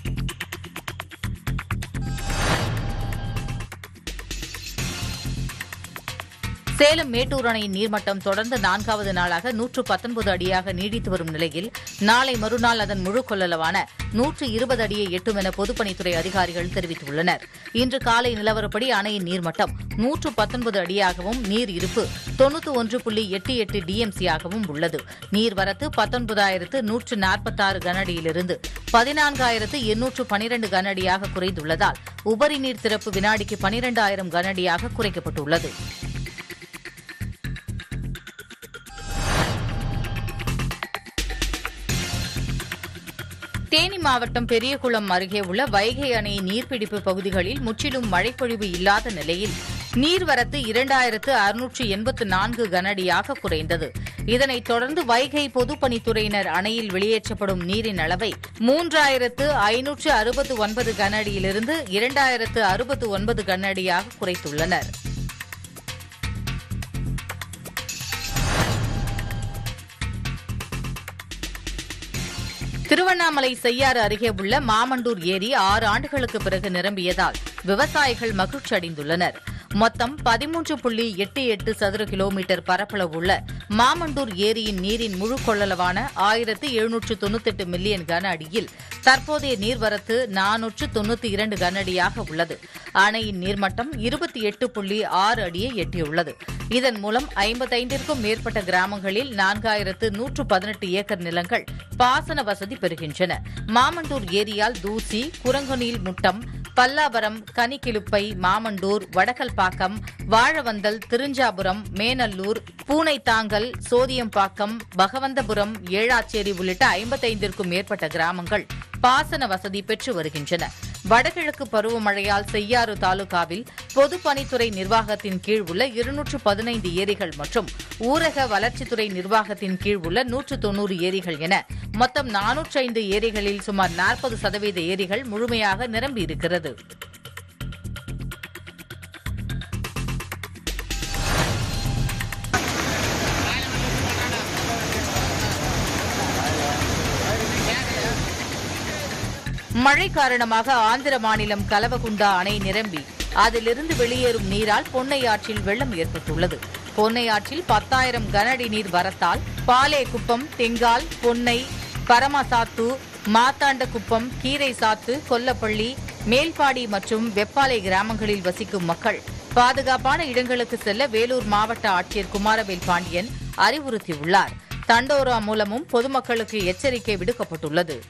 சேலம் மேட்டூர் அணையின் நீர்மட்டம் தொடர்ந்து நான்காவது நாளாக நூற்று பத்தொன்பது அடியாக நீடித்து வரும் நிலையில் நாளை மறுநாள் அதன் முழு கொள்ளளவான நூற்று இருபது அடியை எட்டும் என பொதுப்பணித்துறை அதிகாரிகள் தெரிவித்துள்ளனர் இன்று காலை நிலவரப்படி அணையின் நீர்மட்டம் நூற்று பத்தொன்பது அடியாகவும் நீர் இருப்பு தொன்னூற்று ஒன்று புள்ளி எட்டு எட்டு டிஎம்சியாகவும் உள்ளது நீர்வரத்து பத்தொன்பதாயிரத்து நூற்று நாற்பத்தாறு கனஅடியிலிருந்து பதினான்காயிரத்து எண்ணூற்று பனிரண்டு கனஅடியாக குறைந்துள்ளதால் உபரி நீர் திறப்பு வினாடிக்கு பனிரெண்டாயிரம் கனஅடியாக குறைக்கப்பட்டுள்ளது தேனி மாவட்டம் பெரியகுளம் அருகே உள்ள வைகை அணை நீர்பிடிப்பு பகுதிகளில் முற்றிலும் மழைப்பொழிவு இல்லாத நிலையில் நீர்வரத்து இரண்டாயிரத்து அறுநூற்று எண்பத்து நான்கு கனஅடியாக குறைந்தது இதனைத் தொடர்ந்து வைகை பொதுப்பணித்துறையினர் அணையில் வெளியேற்றப்படும் நீரின் அளவை மூன்றாயிரத்து ஐநூற்று அறுபத்து ஒன்பது கனஅடியிலிருந்து இரண்டாயிரத்து அறுபத்து ஒன்பது கனஅடியாக குறைத்துள்ளனர் திருவண்ணாமலை செய்யாறு அருகே உள்ள மாமண்டூர் ஏரி ஆறு ஆண்டுகளுக்கு பிறகு நிரம்பியதால் விவசாயிகள் மகிழ்ச்சி அடைந்துள்ளனர் மொத்தம் பதிமூன்று புள்ளி எட்டு எட்டு சதுர கிலோமீட்டர் பரப்பளவுள்ள மாமண்டூர் ஏரியின் நீரின் முழு கொள்ளளவான ஆயிரத்து எழுநூற்று தொண்ணூத்தெட்டு மில்லியன் கன அடியில் தற்போதைய நீர்வரத்து நானூற்று தொண்ணூத்தி இரண்டு கன அடியாக உள்ளது அணையின் நீர்மட்டம் இருபத்தி எட்டு புள்ளி ஆறு அடியை எட்டியுள்ளது இதன் மூலம் ஐம்பத்தைந்திற்கும் மேற்பட்ட கிராமங்களில் நான்காயிரத்து நூற்று பதினெட்டு ஏக்கர் நிலங்கள் பாசன வசதி பெறுகின்றன மாமண்டூர் ஏரியால் தூசி குரங்குநீல் முட்டம் பல்லாவரம் கனிக்கிலுப்பை மாமண்டூர் வடக்கல்பாக்கம் வாழவந்தல் திருஞ்சாபுரம் மேனல்லூர் பூனைத்தாங்கல் சோதியம்பாக்கம் பகவந்தபுரம் ஏழாச்சேரி உள்ளிட்ட ஐம்பத்தைந்திற்கும் மேற்பட்ட கிராமங்கள் பாசன வசதி பெற்று வருகின்றன வடகிழக்கு பருவமழையால் செய்யாறு தாலுகாவில் பொதுப்பணித்துறை நிர்வாகத்தின் கீழ் உள்ள இருநூற்று பதினைந்து ஏரிகள் மற்றும் ஊரக வளர்ச்சித்துறை நிர்வாகத்தின் கீழ் உள்ள நூற்று தொன்னூறு ஏரிகள் என மொத்தம் நானூற்று ஐந்து ஏரிகளில் சுமார் நாற்பது சதவீத ஏரிகள் முழுமையாக நிரம்பியிருக்கிறது மழை காரணமாக ஆந்திர மாநிலம் கலவகுண்டா அணை நிரம்பி அதிலிருந்து வெளியேறும் நீரால் பொன்னை ஆற்றில் வெள்ளம் ஏற்பட்டுள்ளது பொன்னை ஆற்றில் பத்தாயிரம் கனஅடி நீர் வரத்தால் பாலேகுப்பம் தெங்கால் பொன்னை பரமசாத்து மாத்தாண்டகுப்பம் கீரை சாத்து கொல்லப்பள்ளி மேல்பாடி மற்றும் வெப்பாலை கிராமங்களில் வசிக்கும் மக்கள் பாதுகாப்பான இடங்களுக்கு செல்ல வேலூர் மாவட்ட ஆட்சியர் குமாரவேல் பாண்டியன் அறிவுறுத்தியுள்ளார் தண்டோரா மூலமும் பொதுமக்களுக்கு எச்சரிக்கை விடுக்கப்பட்டுள்ளது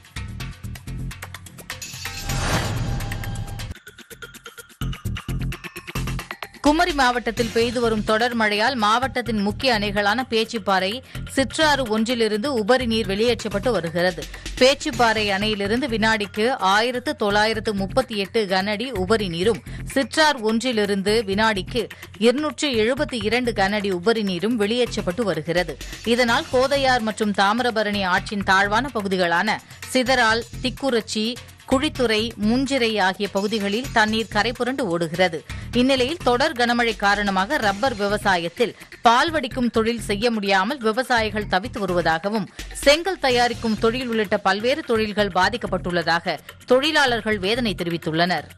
குமரி மாவட்டத்தில் பெய்து வரும் தொடர் மழையால் மாவட்டத்தின் முக்கிய அணைகளான பேச்சிப்பாறை சிற்றாறு ஒன்றிலிருந்து உபரி நீர் வெளியேற்றப்பட்டு வருகிறது பேச்சுப்பாறை அணையிலிருந்து வினாடிக்கு ஆயிரத்து தொள்ளாயிரத்து முப்பத்தி எட்டு கனஅடி உபரி நீரும் சிற்றார் ஒன்றிலிருந்து வினாடிக்கு இருநூற்று எழுபத்தி இரண்டு கனஅடி உபரி நீரும் வெளியேற்றப்பட்டு வருகிறது இதனால் கோதையார் மற்றும் தாமிரபரணி ஆற்றின் தாழ்வான பகுதிகளான சிதறால் திக்குரச்சி குழித்துறை முஞ்சிறை ஆகிய பகுதிகளில் தண்ணீர் கரைபுரண்டு ஓடுகிறது இந்நிலையில் தொடர் கனமழை காரணமாக ரப்பர் விவசாயத்தில் பால் வடிக்கும் தொழில் செய்ய முடியாமல் விவசாயிகள் தவித்து வருவதாகவும் செங்கல் தயாரிக்கும் தொழில் உள்ளிட்ட பல்வேறு தொழில்கள் பாதிக்கப்பட்டுள்ளதாக தொழிலாளர்கள் வேதனை தெரிவித்துள்ளனர்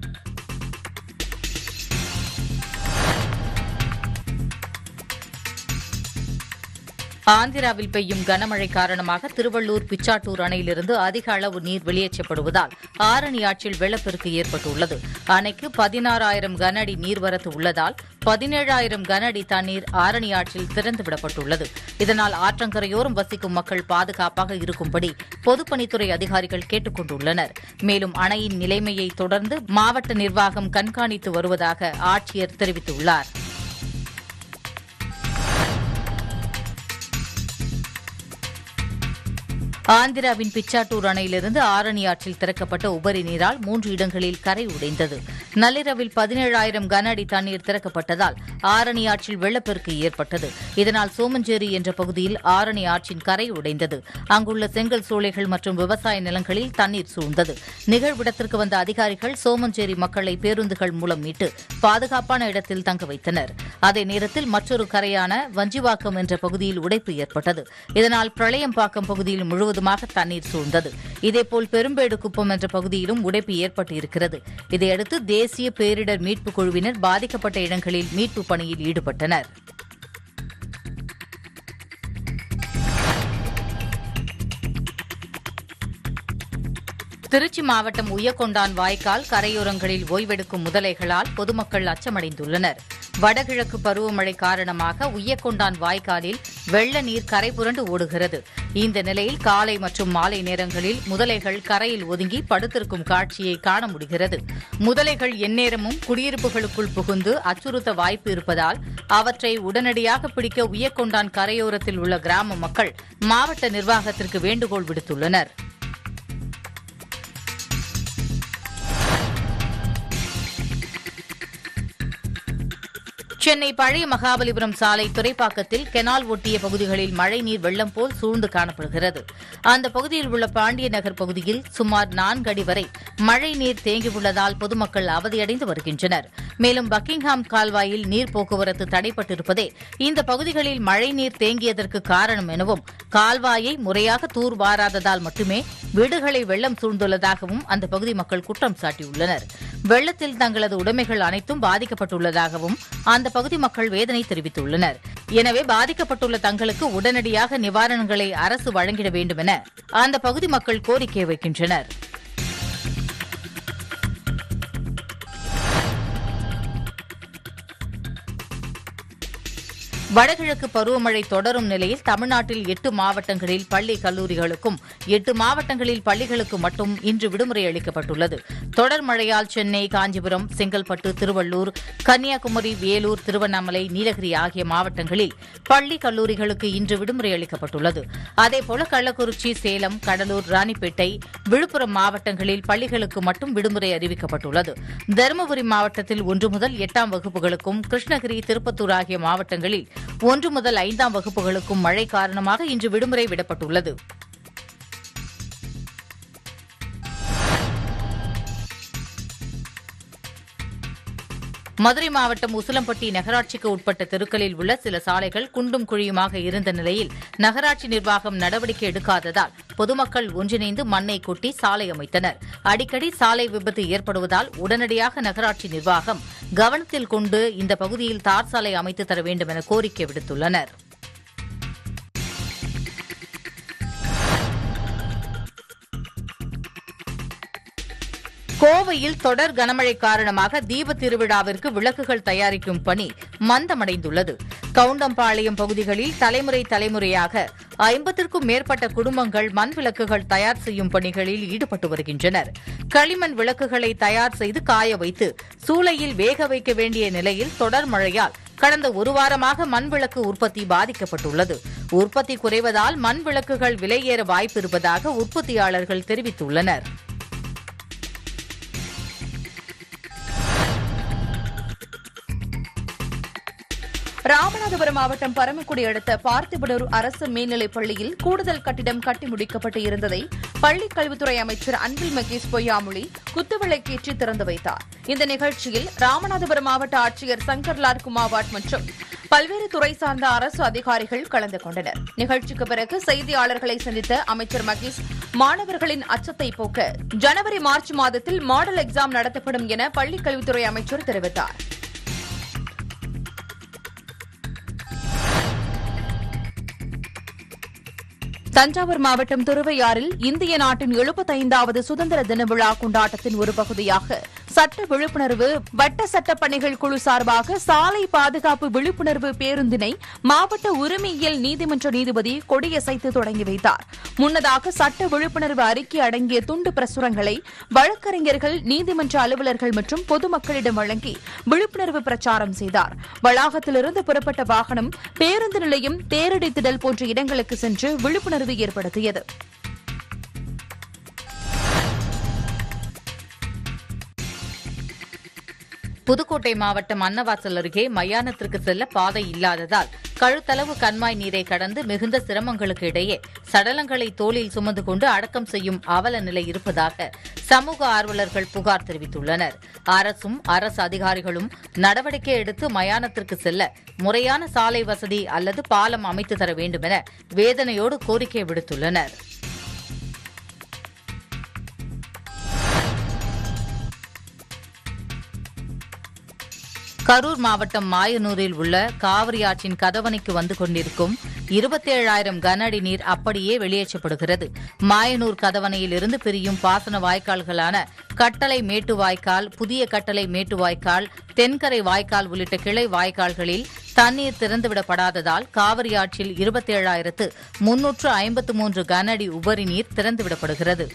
ஆந்திராவில் பெய்யும் கனமழை காரணமாக திருவள்ளூர் பிச்சாட்டூர் அணையிலிருந்து அதிக அளவு நீர் வெளியேற்றப்படுவதால் ஆரணி ஆற்றில் வெள்ளப்பெருக்கு ஏற்பட்டுள்ளது அணைக்கு பதினாறாயிரம் கன அடி நீர்வரத்து உள்ளதால் பதினேழாயிரம் கன அடி தண்ணீர் ஆரணி ஆற்றில் திறந்துவிடப்பட்டுள்ளது இதனால் ஆற்றங்கரையோரம் வசிக்கும் மக்கள் பாதுகாப்பாக இருக்கும்படி பொதுப்பணித்துறை அதிகாரிகள் கேட்டுக் கொண்டுள்ளனர் மேலும் அணையின் நிலைமையை தொடர்ந்து மாவட்ட நிர்வாகம் கண்காணித்து வருவதாக ஆட்சியர் தெரிவித்துள்ளார் ஆந்திராவின் பிச்சாட்டூர் அணையிலிருந்து ஆரணி ஆற்றில் திறக்கப்பட்ட உபரி நீரால் மூன்று இடங்களில் கரை உடைந்தது நள்ளிரவில் பதினேழாயிரம் கன அடி தண்ணீர் திறக்கப்பட்டதால் ஆரணி ஆற்றில் வெள்ளப்பெருக்கு ஏற்பட்டது இதனால் சோமஞ்சேரி என்ற பகுதியில் ஆரணி ஆற்றின் கரை உடைந்தது அங்குள்ள செங்கல் சூளைகள் மற்றும் விவசாய நிலங்களில் தண்ணீர் சூழ்ந்தது நிகழ்விடத்திற்கு வந்த அதிகாரிகள் சோமஞ்சேரி மக்களை பேருந்துகள் மூலம் மீட்டு பாதுகாப்பான இடத்தில் தங்க வைத்தனர் அதே நேரத்தில் மற்றொரு கரையான வஞ்சிவாக்கம் என்ற பகுதியில் உடைப்பு ஏற்பட்டது இதனால் பிரளயம்பாக்கம் பகுதியில் முழுவதுமாக தண்ணீர் சூழ்ந்தது இதேபோல் பெரும்பேடு குப்பம் என்ற பகுதியிலும் உடைப்பு ஏற்பட்டு இருக்கிறது இதையடுத்து தேசிய பேரிடர் மீட்புக் குழுவினர் பாதிக்கப்பட்ட இடங்களில் மீட்புப் பணியில் ஈடுபட்டனர் திருச்சி மாவட்டம் உய்யக்கொண்டான் வாய்க்கால் கரையோரங்களில் ஓய்வெடுக்கும் முதலைகளால் பொதுமக்கள் அச்சமடைந்துள்ளனர் வடகிழக்கு பருவமழை காரணமாக உய்யக்கொண்டான் வாய்க்காலில் வெள்ள நீர் கரை புரண்டு ஓடுகிறது இந்த நிலையில் காலை மற்றும் மாலை நேரங்களில் முதலைகள் கரையில் ஒதுங்கி படுத்திருக்கும் காட்சியை காண முடிகிறது முதலைகள் எந்நேரமும் குடியிருப்புகளுக்குள் புகுந்து அச்சுறுத்த வாய்ப்பு இருப்பதால் அவற்றை உடனடியாக பிடிக்க உய்யக்கொண்டான் கரையோரத்தில் உள்ள கிராம மக்கள் மாவட்ட நிர்வாகத்திற்கு வேண்டுகோள் விடுத்துள்ளனர் சென்னை பழைய மகாபலிபுரம் சாலை துறைப்பாக்கத்தில் கெனால் ஒட்டிய பகுதிகளில் மழைநீர் வெள்ளம் போல் சூழ்ந்து காணப்படுகிறது அந்த பகுதியில் உள்ள பாண்டிய நகர் பகுதியில் சுமார் நான்கு அடி வரை மழை நீர் தேங்கியுள்ளதால் பொதுமக்கள் அவதியடைந்து வருகின்றனர் மேலும் பக்கிங்ஹாம் கால்வாயில் நீர் போக்குவரத்து தடைப்பட்டிருப்பதே இந்த பகுதிகளில் மழைநீர் தேங்கியதற்கு காரணம் எனவும் கால்வாயை முறையாக தூர்வாராததால் மட்டுமே வீடுகளை வெள்ளம் சூழ்ந்துள்ளதாகவும் அந்த பகுதி மக்கள் குற்றம் சாட்டியுள்ளனர் வெள்ளத்தில் தங்களது உடைமைகள் அனைத்தும் பாதிக்கப்பட்டுள்ளதாகவும் அந்த பகுதி மக்கள் வேதனை தெரிவித்துள்ளனர் எனவே பாதிக்கப்பட்டுள்ள தங்களுக்கு உடனடியாக நிவாரணங்களை அரசு வழங்கிட வேண்டும் என அந்த பகுதி மக்கள் கோரிக்கை வைக்கின்றனர் வடகிழக்கு பருவமழை தொடரும் நிலையில் தமிழ்நாட்டில் எட்டு மாவட்டங்களில் பள்ளி கல்லூரிகளுக்கும் எட்டு மாவட்டங்களில் பள்ளிகளுக்கு மட்டும் இன்று விடுமுறை அளிக்கப்பட்டுள்ளது தொடர் மழையால் சென்னை காஞ்சிபுரம் செங்கல்பட்டு திருவள்ளூர் கன்னியாகுமரி வேலூர் திருவண்ணாமலை நீலகிரி ஆகிய மாவட்டங்களில் பள்ளி கல்லூரிகளுக்கு இன்று விடுமுறை அளிக்கப்பட்டுள்ளது அதேபோல கள்ளக்குறிச்சி சேலம் கடலூர் ராணிப்பேட்டை விழுப்புரம் மாவட்டங்களில் பள்ளிகளுக்கு மட்டும் விடுமுறை அறிவிக்கப்பட்டுள்ளது தருமபுரி மாவட்டத்தில் ஒன்று முதல் எட்டாம் வகுப்புகளுக்கும் கிருஷ்ணகிரி திருப்பத்தூர் ஆகிய மாவட்டங்களில் ஒன்று முதல் ஐந்தாம் வகுப்புகளுக்கும் மழை காரணமாக இன்று விடுமுறை விடப்பட்டுள்ளது மதுரை மாவட்டம் உசிலம்பட்டி நகராட்சிக்கு உட்பட்ட தெருக்களில் உள்ள சில சாலைகள் குண்டும் குழியுமாக இருந்த நிலையில் நகராட்சி நிர்வாகம் நடவடிக்கை எடுக்காததால் பொதுமக்கள் ஒன்றிணைந்து மண்ணை கொட்டி சாலை அமைத்தனர் அடிக்கடி சாலை விபத்து ஏற்படுவதால் உடனடியாக நகராட்சி நிர்வாகம் கவனத்தில் கொண்டு இந்த பகுதியில் தார் சாலை அமைத்து தர வேண்டும் என கோரிக்கை விடுத்துள்ளனா் கோவையில் தொடர் கனமழை காரணமாக தீப திருவிழாவிற்கு விளக்குகள் தயாரிக்கும் பணி மந்தமடைந்துள்ளது கவுண்டம்பாளையம் பகுதிகளில் தலைமுறை தலைமுறையாக ஐம்பத்திற்கும் மேற்பட்ட குடும்பங்கள் மண் விளக்குகள் தயார் செய்யும் பணிகளில் ஈடுபட்டு வருகின்றனர் களிமண் விளக்குகளை தயார் செய்து காய வைத்து சூளையில் வேக வைக்க வேண்டிய நிலையில் தொடர் மழையால் கடந்த ஒரு வாரமாக மண் விளக்கு உற்பத்தி பாதிக்கப்பட்டுள்ளது உற்பத்தி குறைவதால் மண் விளக்குகள் விலையேற வாய்ப்பு இருப்பதாக உற்பத்தியாளர்கள் தெரிவித்துள்ளனர் ராமநாதபுரம் மாவட்டம் பரமக்குடி அடுத்த பார்த்திபனூர் அரசு மேல்நிலைப் பள்ளியில் கூடுதல் கட்டிடம் கட்டி முடிக்கப்பட்டு இருந்ததை பள்ளிக் கல்வித்துறை அமைச்சர் அன்பில் மகேஷ் பொய்யாமொழி குத்துவிளக்கேற்றி திறந்து வைத்தார் இந்த நிகழ்ச்சியில் ராமநாதபுரம் மாவட்ட ஆட்சியர் சங்கர்லால் குமாவாட் மற்றும் பல்வேறு துறை சார்ந்த அரசு அதிகாரிகள் கலந்து கொண்டனர் நிகழ்ச்சிக்கு பிறகு செய்தியாளர்களை சந்தித்த அமைச்சர் மகேஷ் மாணவர்களின் அச்சத்தை போக்க ஜனவரி மார்ச் மாதத்தில் மாடல் எக்ஸாம் நடத்தப்படும் என பள்ளிக் கல்வித்துறை அமைச்சர் தெரிவித்தார் தஞ்சாவூர் மாவட்டம் திருவையாறில் இந்திய நாட்டின் எழுபத்தைந்தாவது சுதந்திர தின விழா கொண்டாட்டத்தின் ஒரு பகுதியாக சட்ட விழிப்புணர்வு வட்ட சட்ட பணிகள் குழு சார்பாக சாலை பாதுகாப்பு விழிப்புணர்வு பேருந்தினை மாவட்ட உரிமையியல் நீதிமன்ற நீதிபதி கொடியசைத்து தொடங்கி வைத்தார் முன்னதாக சட்ட விழிப்புணர்வு அறிக்கை அடங்கிய துண்டு பிரசுரங்களை வழக்கறிஞர்கள் நீதிமன்ற அலுவலர்கள் மற்றும் பொதுமக்களிடம் வழங்கி விழிப்புணர்வு பிரச்சாரம் செய்தார் வளாகத்திலிருந்து புறப்பட்ட வாகனம் பேருந்து நிலையம் தேரடி திடல் போன்ற இடங்களுக்கு சென்று விழிப்புணர்வு ஏற்படுத்தியது புதுக்கோட்டை மாவட்டம் அன்னவாசல் அருகே மயானத்திற்கு செல்ல பாதை இல்லாததால் கழுத்தளவு கண்மாய் நீரை கடந்து மிகுந்த சிரமங்களுக்கு இடையே சடலங்களை தோளில் சுமந்து கொண்டு அடக்கம் செய்யும் அவல நிலை இருப்பதாக சமூக ஆர்வலர்கள் புகார் தெரிவித்துள்ளனர் அரசும் அரசு அதிகாரிகளும் நடவடிக்கை எடுத்து மயானத்திற்கு செல்ல முறையான சாலை வசதி அல்லது பாலம் அமைத்து தர வேண்டுமென வேதனையோடு கோரிக்கை விடுத்துள்ளனா் கரூர் மாவட்டம் மாயனூரில் உள்ள காவிரி ஆற்றின் கதவணைக்கு வந்து கொண்டிருக்கும் இருபத்தேழாயிரம் கன அடி நீர் அப்படியே வெளியேற்றப்படுகிறது மாயனூர் கதவணையில் இருந்து பிரியும் பாசன வாய்க்கால்களான கட்டளை மேட்டு வாய்க்கால் புதிய கட்டளை மேட்டு வாய்க்கால் தென்கரை வாய்க்கால் உள்ளிட்ட கிளை வாய்க்கால்களில் தண்ணீர் திறந்துவிடப்படாததால் காவிரி ஆற்றில் இருபத்தேழாயிரத்து முன்னூற்று ஐம்பத்து மூன்று கன அடி உபரி நீர் திறந்துவிடப்படுகிறது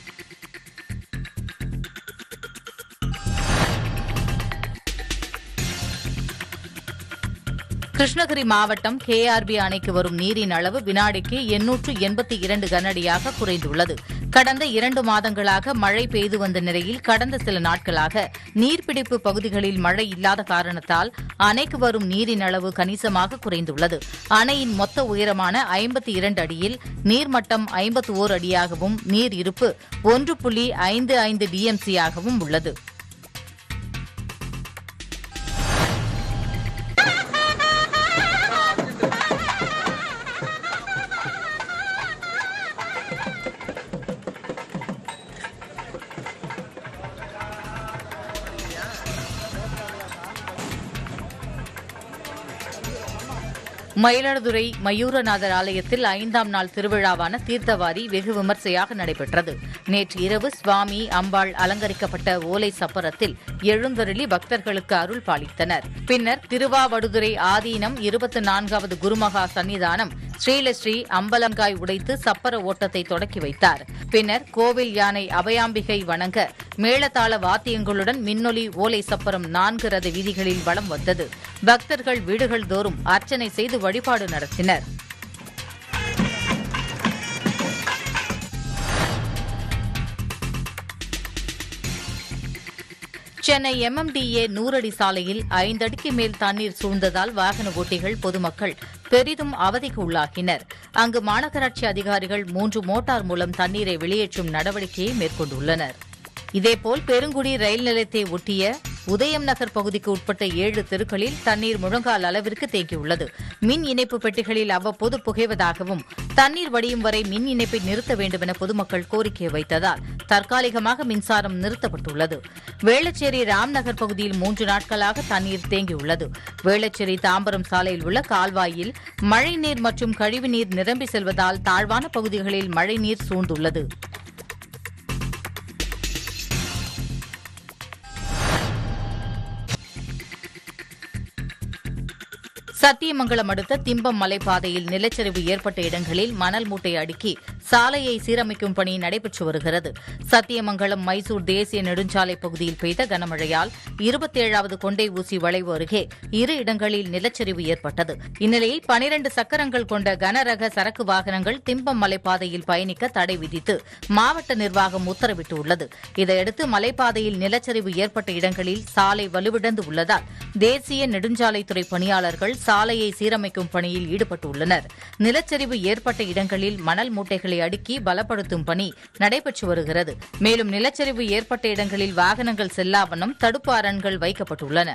கிருஷ்ணகிரி மாவட்டம் கேஆர்பி அணைக்கு வரும் நீரின் அளவு வினாடிக்கு எண்ணூற்று எண்பத்தி இரண்டு கனஅடியாக குறைந்துள்ளது கடந்த இரண்டு மாதங்களாக மழை பெய்து வந்த நிலையில் கடந்த சில நாட்களாக நீர்பிடிப்பு பகுதிகளில் மழை இல்லாத காரணத்தால் அணைக்கு வரும் நீரின் அளவு கணிசமாக குறைந்துள்ளது அணையின் மொத்த உயரமான ஐம்பத்தி இரண்டு அடியில் நீர்மட்டம் ஐம்பத்தி ஓர் அடியாகவும் நீர் இருப்பு ஒன்று புள்ளி ஐந்து ஐந்து டிஎம்சியாகவும் உள்ளது மயிலாடுதுறை மயூரநாதர் ஆலயத்தில் ஐந்தாம் நாள் திருவிழாவான தீர்த்தவாரி வெகு விமர்சையாக நடைபெற்றது நேற்று இரவு சுவாமி அம்பாள் அலங்கரிக்கப்பட்ட ஓலை சப்பரத்தில் எழுந்தருளி பக்தர்களுக்கு அருள் பாலித்தனர் பின்னர் திருவாவடுதுறை ஆதீனம் இருபத்தி நான்காவது குருமகா சன்னிதானம் ஸ்ரீலஸ்ரீ அம்பலங்காய் உடைத்து சப்பர ஓட்டத்தை தொடக்கி வைத்தார் பின்னர் கோவில் யானை அபயாம்பிகை வணங்க மேளதாள வாத்தியங்களுடன் மின்னொலி ஓலை சப்பரம் நான்கு ரத வீதிகளில் வலம் வந்தது பக்தர்கள் வீடுகள் தோறும் அர்ச்சனை செய்து வழிபாடு நடத்தினர் சென்னை எம்எம்டிஏ நூறடி சாலையில் ஐந்தடிக்கு மேல் தண்ணீர் சூழ்ந்ததால் வாகன ஓட்டிகள் பொதுமக்கள் பெரிதும் அவதிக்கு உள்ளாகினர் அங்கு மாநகராட்சி அதிகாரிகள் மூன்று மோட்டார் மூலம் தண்ணீரை வெளியேற்றும் நடவடிக்கையை மேற்கொண்டுள்ளனர் இதேபோல் பெருங்குடி ரயில் நிலையத்தை ஒட்டிய உதயம் நகர் பகுதிக்கு உட்பட்ட ஏழு தெருக்களில் தண்ணீர் முழங்கால் அளவிற்கு தேங்கியுள்ளது மின் இணைப்பு பெட்டிகளில் அவ்வப்போது புகைவதாகவும் தண்ணீர் வடியும் வரை மின் இணைப்பை நிறுத்த வேண்டும் என பொதுமக்கள் கோரிக்கை வைத்ததால் தற்காலிகமாக மின்சாரம் நிறுத்தப்பட்டுள்ளது வேளச்சேரி ராம்நகர் பகுதியில் மூன்று நாட்களாக தண்ணீர் தேங்கியுள்ளது வேளச்சேரி தாம்பரம் சாலையில் உள்ள கால்வாயில் மழைநீர் மற்றும் கழிவுநீர் நிரம்பி செல்வதால் தாழ்வான பகுதிகளில் மழைநீர் சூழ்ந்துள்ளது சத்தியமங்கலம் அடுத்த திம்பம் மலைப்பாதையில் நிலச்சரிவு ஏற்பட்ட இடங்களில் மணல் மூட்டை அடுக்கி சாலையை சீரமைக்கும் பணி நடைபெற்று வருகிறது சத்தியமங்கலம் மைசூர் தேசிய நெடுஞ்சாலை பகுதியில் பெய்த கனமழையால் இருபத்தேழாவது கொண்டை ஊசி வளைவு அருகே இரு இடங்களில் நிலச்சரிவு ஏற்பட்டது இந்நிலையில் பனிரண்டு சக்கரங்கள் கொண்ட கனரக சரக்கு வாகனங்கள் திம்பம் மலைப்பாதையில் பயணிக்க தடை விதித்து மாவட்ட நிர்வாகம் உத்தரவிட்டுள்ளது இதையடுத்து மலைப்பாதையில் நிலச்சரிவு ஏற்பட்ட இடங்களில் சாலை வலுவிழந்து உள்ளதால் தேசிய நெடுஞ்சாலைத்துறை பணியாளர்கள் சாலையை சீரமைக்கும் பணியில் ஈடுபட்டுள்ளனர் நிலச்சரிவு ஏற்பட்ட இடங்களில் மணல் மூட்டைகளை அடுக்கி பலப்படுத்தும் பணி நடைபெற்று வருகிறது மேலும் நிலச்சரிவு ஏற்பட்ட இடங்களில் வாகனங்கள் செல்லாவண்ணம் தடுப்பு அரண்கள் வைக்கப்பட்டுள்ளன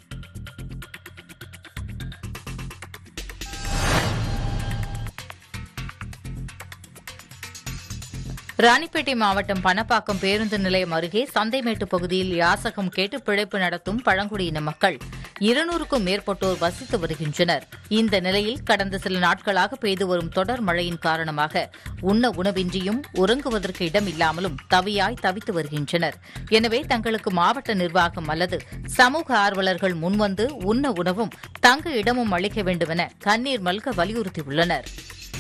ராணிப்பேட்டை மாவட்டம் பணப்பாக்கம் பேருந்து நிலையம் அருகே சந்தைமேட்டு பகுதியில் யாசகம் கேட்டு பிழைப்பு நடத்தும் பழங்குடியின மக்கள் இருநூறுக்கும் மேற்பட்டோர் வசித்து வருகின்றனர் இந்த நிலையில் கடந்த சில நாட்களாக பெய்து வரும் தொடர் மழையின் காரணமாக உண்ண உணவின்றியும் உறங்குவதற்கு இடமில்லாமலும் தவியாய் தவித்து வருகின்றனர் எனவே தங்களுக்கு மாவட்ட நிர்வாகம் அல்லது சமூக ஆர்வலர்கள் முன்வந்து உண்ண உணவும் தங்க இடமும் அளிக்க வேண்டுமென கண்ணீர் மல்க வலியுறுத்தியுள்ளனர்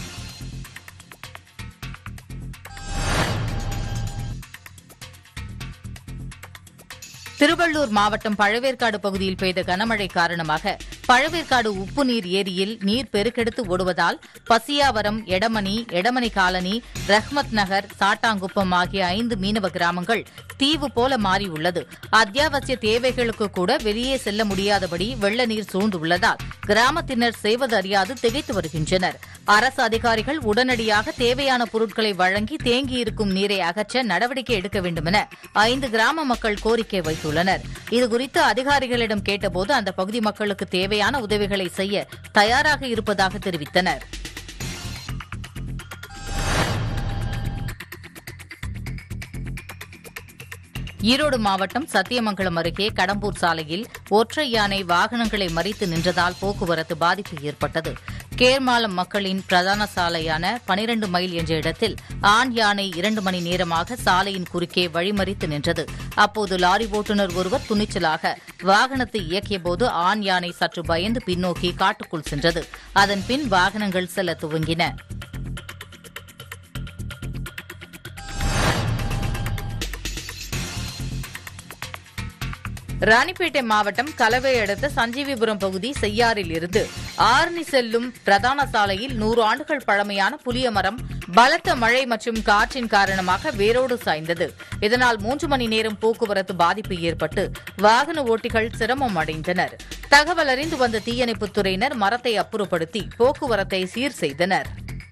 திருவள்ளூர் மாவட்டம் பழவேற்காடு பகுதியில் பெய்த கனமழை காரணமாக பழவேற்காடு உப்பு நீர் ஏரியில் நீர் பெருக்கெடுத்து ஓடுவதால் பசியாவரம் எடமணி எடமணி காலனி ரஹ்மத் நகர் சாட்டாங்குப்பம் ஆகிய ஐந்து மீனவ கிராமங்கள் தீவு போல மாறியுள்ளது அத்தியாவசிய தேவைகளுக்கு கூட வெளியே செல்ல முடியாதபடி வெள்ள நீர் சூழ்ந்துள்ளதால் கிராமத்தினர் செய்வது அறியாது திகைத்து வருகின்றனர் அரசு அதிகாரிகள் உடனடியாக தேவையான பொருட்களை வழங்கி தேங்கியிருக்கும் நீரை அகற்ற நடவடிக்கை எடுக்க வேண்டுமென ஐந்து கிராம மக்கள் கோரிக்கை வைத்துள்ளனர் இதுகுறித்து அதிகாரிகளிடம் கேட்டபோது அந்த பகுதி மக்களுக்கு தேவையான உதவிகளை செய்ய தயாராக இருப்பதாக தெரிவித்தனர் ஈரோடு மாவட்டம் சத்தியமங்கலம் அருகே கடம்பூர் சாலையில் ஒற்றை யானை வாகனங்களை மறித்து நின்றதால் போக்குவரத்து பாதிப்பு ஏற்பட்டது கேர்மாலம் மக்களின் பிரதான சாலையான பனிரண்டு மைல் என்ற இடத்தில் ஆண் யானை இரண்டு மணி நேரமாக சாலையின் குறுக்கே வழிமறித்து நின்றது அப்போது லாரி ஓட்டுநர் ஒருவர் துணிச்சலாக வாகனத்தை இயக்கியபோது ஆண் யானை சற்று பயந்து பின்னோக்கி காட்டுக்குள் சென்றது அதன் பின் வாகனங்கள் செல்ல துவங்கின ராணிப்பேட்டை மாவட்டம் கலவை அடுத்த சஞ்சீவிபுரம் பகுதி செய்யாறில் இருந்து ஆரணி செல்லும் பிரதான சாலையில் நூறு ஆண்டுகள் பழமையான புளிய மரம் பலத்த மழை மற்றும் காற்றின் காரணமாக வேரோடு சாய்ந்தது இதனால் மூன்று மணி நேரம் போக்குவரத்து பாதிப்பு ஏற்பட்டு வாகன ஓட்டிகள் சிரமம் அடைந்தனர் தகவல் அறிந்து வந்த தீயணைப்புத் துறையினர் மரத்தை அப்புறப்படுத்தி போக்குவரத்தை சீர் செய்தனர்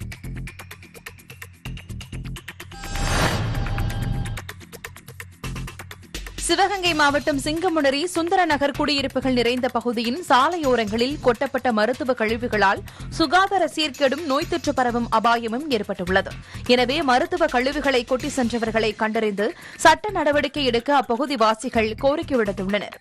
சிவகங்கை மாவட்டம் சிங்கமுனரி சுந்தர நகர் குடியிருப்புகள் நிறைந்த பகுதியின் சாலையோரங்களில் கொட்டப்பட்ட மருத்துவ கழிவுகளால் சுகாதார சீர்கேடும் நோய் தொற்று பரவும் அபாயமும் ஏற்பட்டுள்ளது எனவே மருத்துவ கழிவுகளை கொட்டி சென்றவர்களை கண்டறிந்து சட்ட நடவடிக்கை எடுக்க அப்பகுதி வாசிகள் கோரிக்கை விடுத்துள்ளனர்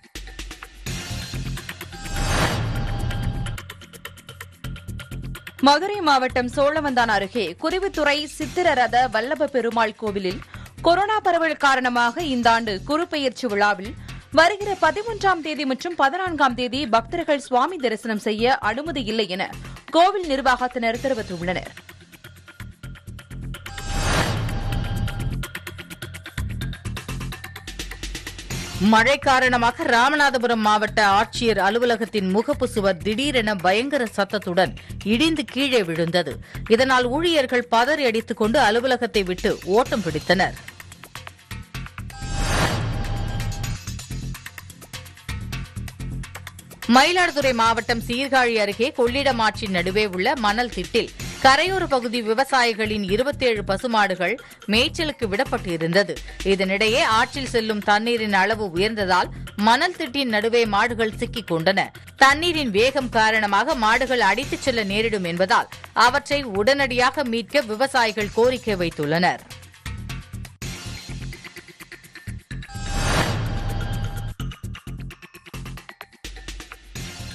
மதுரை மாவட்டம் சோழவந்தான் அருகே குருவித்துறை சித்திரரத வல்லப பெருமாள் கோவிலில் கொரோனா பரவல் காரணமாக இந்த ஆண்டு குருபெயர்ச்சி விழாவில் வருகிற பதிமூன்றாம் தேதி மற்றும் பதினான்காம் தேதி பக்தர்கள் சுவாமி தரிசனம் செய்ய அனுமதி இல்லை என கோவில் நிர்வாகத்தினர் தெரிவித்துள்ளனர் மழை காரணமாக ராமநாதபுரம் மாவட்ட ஆட்சியர் அலுவலகத்தின் முகப்பு சுவர் திடீரென பயங்கர சத்தத்துடன் இடிந்து கீழே விழுந்தது இதனால் ஊழியர்கள் பதறி அடித்துக் கொண்டு அலுவலகத்தை விட்டு ஓட்டம் பிடித்தனர் மயிலாடுதுறை மாவட்டம் சீர்காழி அருகே கொள்ளிடம் ஆற்றின் நடுவே உள்ள மணல் திட்டில் கரையோர பகுதி விவசாயிகளின் இருபத்தேழு பசுமாடுகள் மேய்ச்சலுக்கு விடப்பட்டு இருந்தது இதனிடையே ஆற்றில் செல்லும் தண்ணீரின் அளவு உயர்ந்ததால் மணல் திட்டின் நடுவே மாடுகள் சிக்கிக் கொண்டன தண்ணீரின் வேகம் காரணமாக மாடுகள் அடித்துச் செல்ல நேரிடும் என்பதால் அவற்றை உடனடியாக மீட்க விவசாயிகள் கோரிக்கை வைத்துள்ளனர்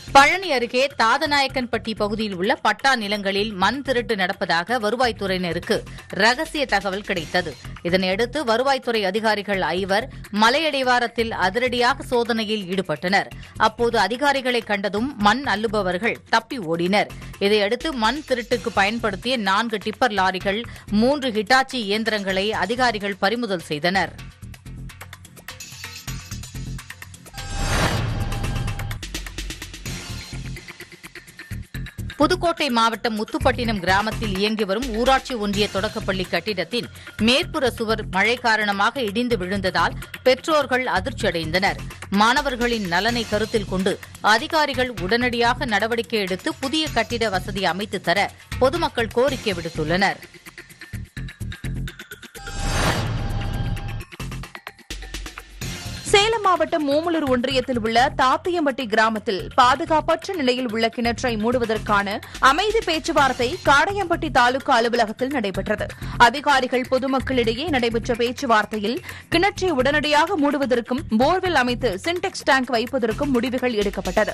பழனி அருகே தாதநாயக்கன்பட்டி பகுதியில் உள்ள பட்டா நிலங்களில் மண் திருட்டு நடப்பதாக வருவாய்த்துறையினருக்கு ரகசிய தகவல் கிடைத்தது இதனையடுத்து வருவாய்த்துறை அதிகாரிகள் ஐவர் மலையடிவாரத்தில் அதிரடியாக சோதனையில் ஈடுபட்டனர் அப்போது அதிகாரிகளை கண்டதும் மண் அள்ளுபவர்கள் தப்பி ஓடினர் இதையடுத்து மண் திருட்டுக்கு பயன்படுத்திய நான்கு டிப்பர் லாரிகள் மூன்று ஹிட்டாச்சி இயந்திரங்களை அதிகாரிகள் பறிமுதல் செய்தனர் புதுக்கோட்டை மாவட்டம் முத்துப்பட்டினம் கிராமத்தில் இயங்கி வரும் ஊராட்சி ஒன்றிய தொடக்கப்பள்ளி கட்டிடத்தின் மேற்புற சுவர் மழை காரணமாக இடிந்து விழுந்ததால் பெற்றோர்கள் அதிர்ச்சியடைந்தனர் மாணவர்களின் நலனை கருத்தில் கொண்டு அதிகாரிகள் உடனடியாக நடவடிக்கை எடுத்து புதிய கட்டிட வசதி அமைத்து தர பொதுமக்கள் கோரிக்கை விடுத்துள்ளனர் சேலம் மாவட்டம் ஓமலூர் ஒன்றியத்தில் உள்ள தாத்தியம்பட்டி கிராமத்தில் பாதுகாப்பற்ற நிலையில் உள்ள கிணற்றை மூடுவதற்கான அமைதி பேச்சுவார்த்தை காடையம்பட்டி தாலுகா அலுவலகத்தில் நடைபெற்றது அதிகாரிகள் பொதுமக்களிடையே நடைபெற்ற பேச்சுவார்த்தையில் கிணற்றை உடனடியாக மூடுவதற்கும் போர்வெல் அமைத்து சின்டெக்ஸ் டேங்க் வைப்பதற்கும் முடிவுகள் எடுக்கப்பட்டது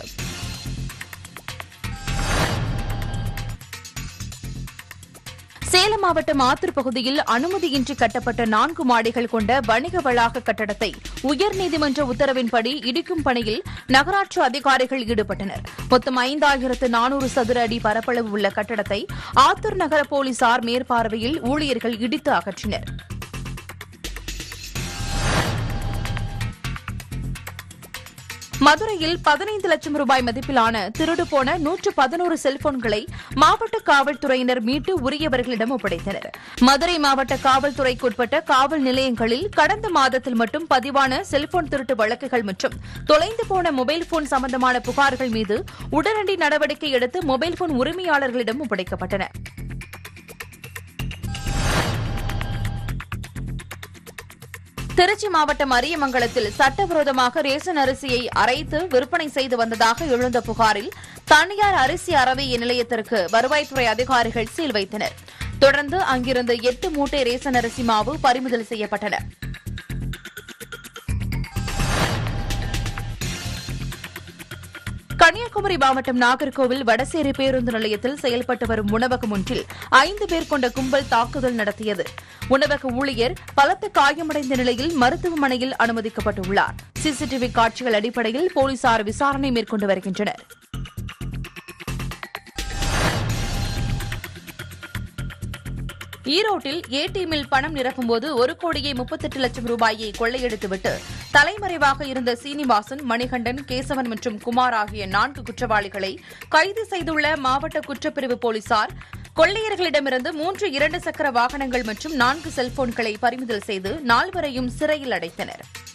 சேலம் மாவட்டம் ஆத்தூர் பகுதியில் அனுமதியின்றி கட்டப்பட்ட நான்கு மாடிகள் கொண்ட வணிக வளாக கட்டடத்தை உயர்நீதிமன்ற உத்தரவின்படி இடிக்கும் பணியில் நகராட்சி அதிகாரிகள் ஈடுபட்டனர் மொத்தம் ஐந்தாயிரத்து நானூறு சதுர அடி பரப்பளவு உள்ள கட்டடத்தை ஆத்தூர் நகர போலீசார் மேற்பார்வையில் ஊழியர்கள் இடித்து அகற்றினர் மதுரையில் பதினைந்து லட்சம் ரூபாய் மதிப்பிலான திருடு போன நூற்று பதினோரு செல்போன்களை மாவட்ட காவல்துறையினர் மீட்டு உரியவர்களிடம் ஒப்படைத்தனர் மதுரை மாவட்ட காவல்துறைக்குட்பட்ட காவல் நிலையங்களில் கடந்த மாதத்தில் மட்டும் பதிவான செல்போன் திருட்டு வழக்குகள் மற்றும் தொலைந்து போன மொபைல் போன் சம்பந்தமான புகார்கள் மீது உடனடி நடவடிக்கை எடுத்து மொபைல் போன் உரிமையாளர்களிடம் ஒப்படைக்கப்பட்டன திருச்சி மாவட்டம் அரியமங்கலத்தில் சட்டவிரோதமாக ரேசன் அரிசியை அரைத்து விற்பனை செய்து வந்ததாக எழுந்த புகாரில் தனியார் அரிசி அறவை நிலையத்திற்கு வருவாய்த்துறை அதிகாரிகள் சீல் வைத்தனர் தொடர்ந்து அங்கிருந்து எட்டு மூட்டை ரேசன் அரிசி மாவு பறிமுதல் செய்யப்பட்டன கன்னியாகுமரி மாவட்டம் நாகர்கோவில் வடசேரி பேருந்து நிலையத்தில் செயல்பட்டு வரும் உணவகம் ஒன்றில் ஐந்து பேர் கொண்ட கும்பல் தாக்குதல் நடத்தியது உணவக ஊழியர் பலத்த காயமடைந்த நிலையில் மருத்துவமனையில் அனுமதிக்கப்பட்டுள்ளார் சிசிடிவி காட்சிகள் அடிப்படையில் போலீசார் விசாரணை மேற்கொண்டு வருகின்றனர் ஈரோட்டில் ஏடிஎம்மில் பணம் நிரப்பும்போது ஒரு கோடியே முப்பத்தெட்டு லட்சம் ரூபாயை கொள்ளையடித்துவிட்டு தலைமறைவாக இருந்த சீனிவாசன் மணிகண்டன் கேசவன் மற்றும் குமார் ஆகிய நான்கு குற்றவாளிகளை கைது செய்துள்ள மாவட்ட குற்றப்பிரிவு போலீசார் கொள்ளையர்களிடமிருந்து மூன்று இரண்டு சக்கர வாகனங்கள் மற்றும் நான்கு செல்போன்களை பறிமுதல் செய்து நால்வரையும் சிறையில் அடைத்தனர்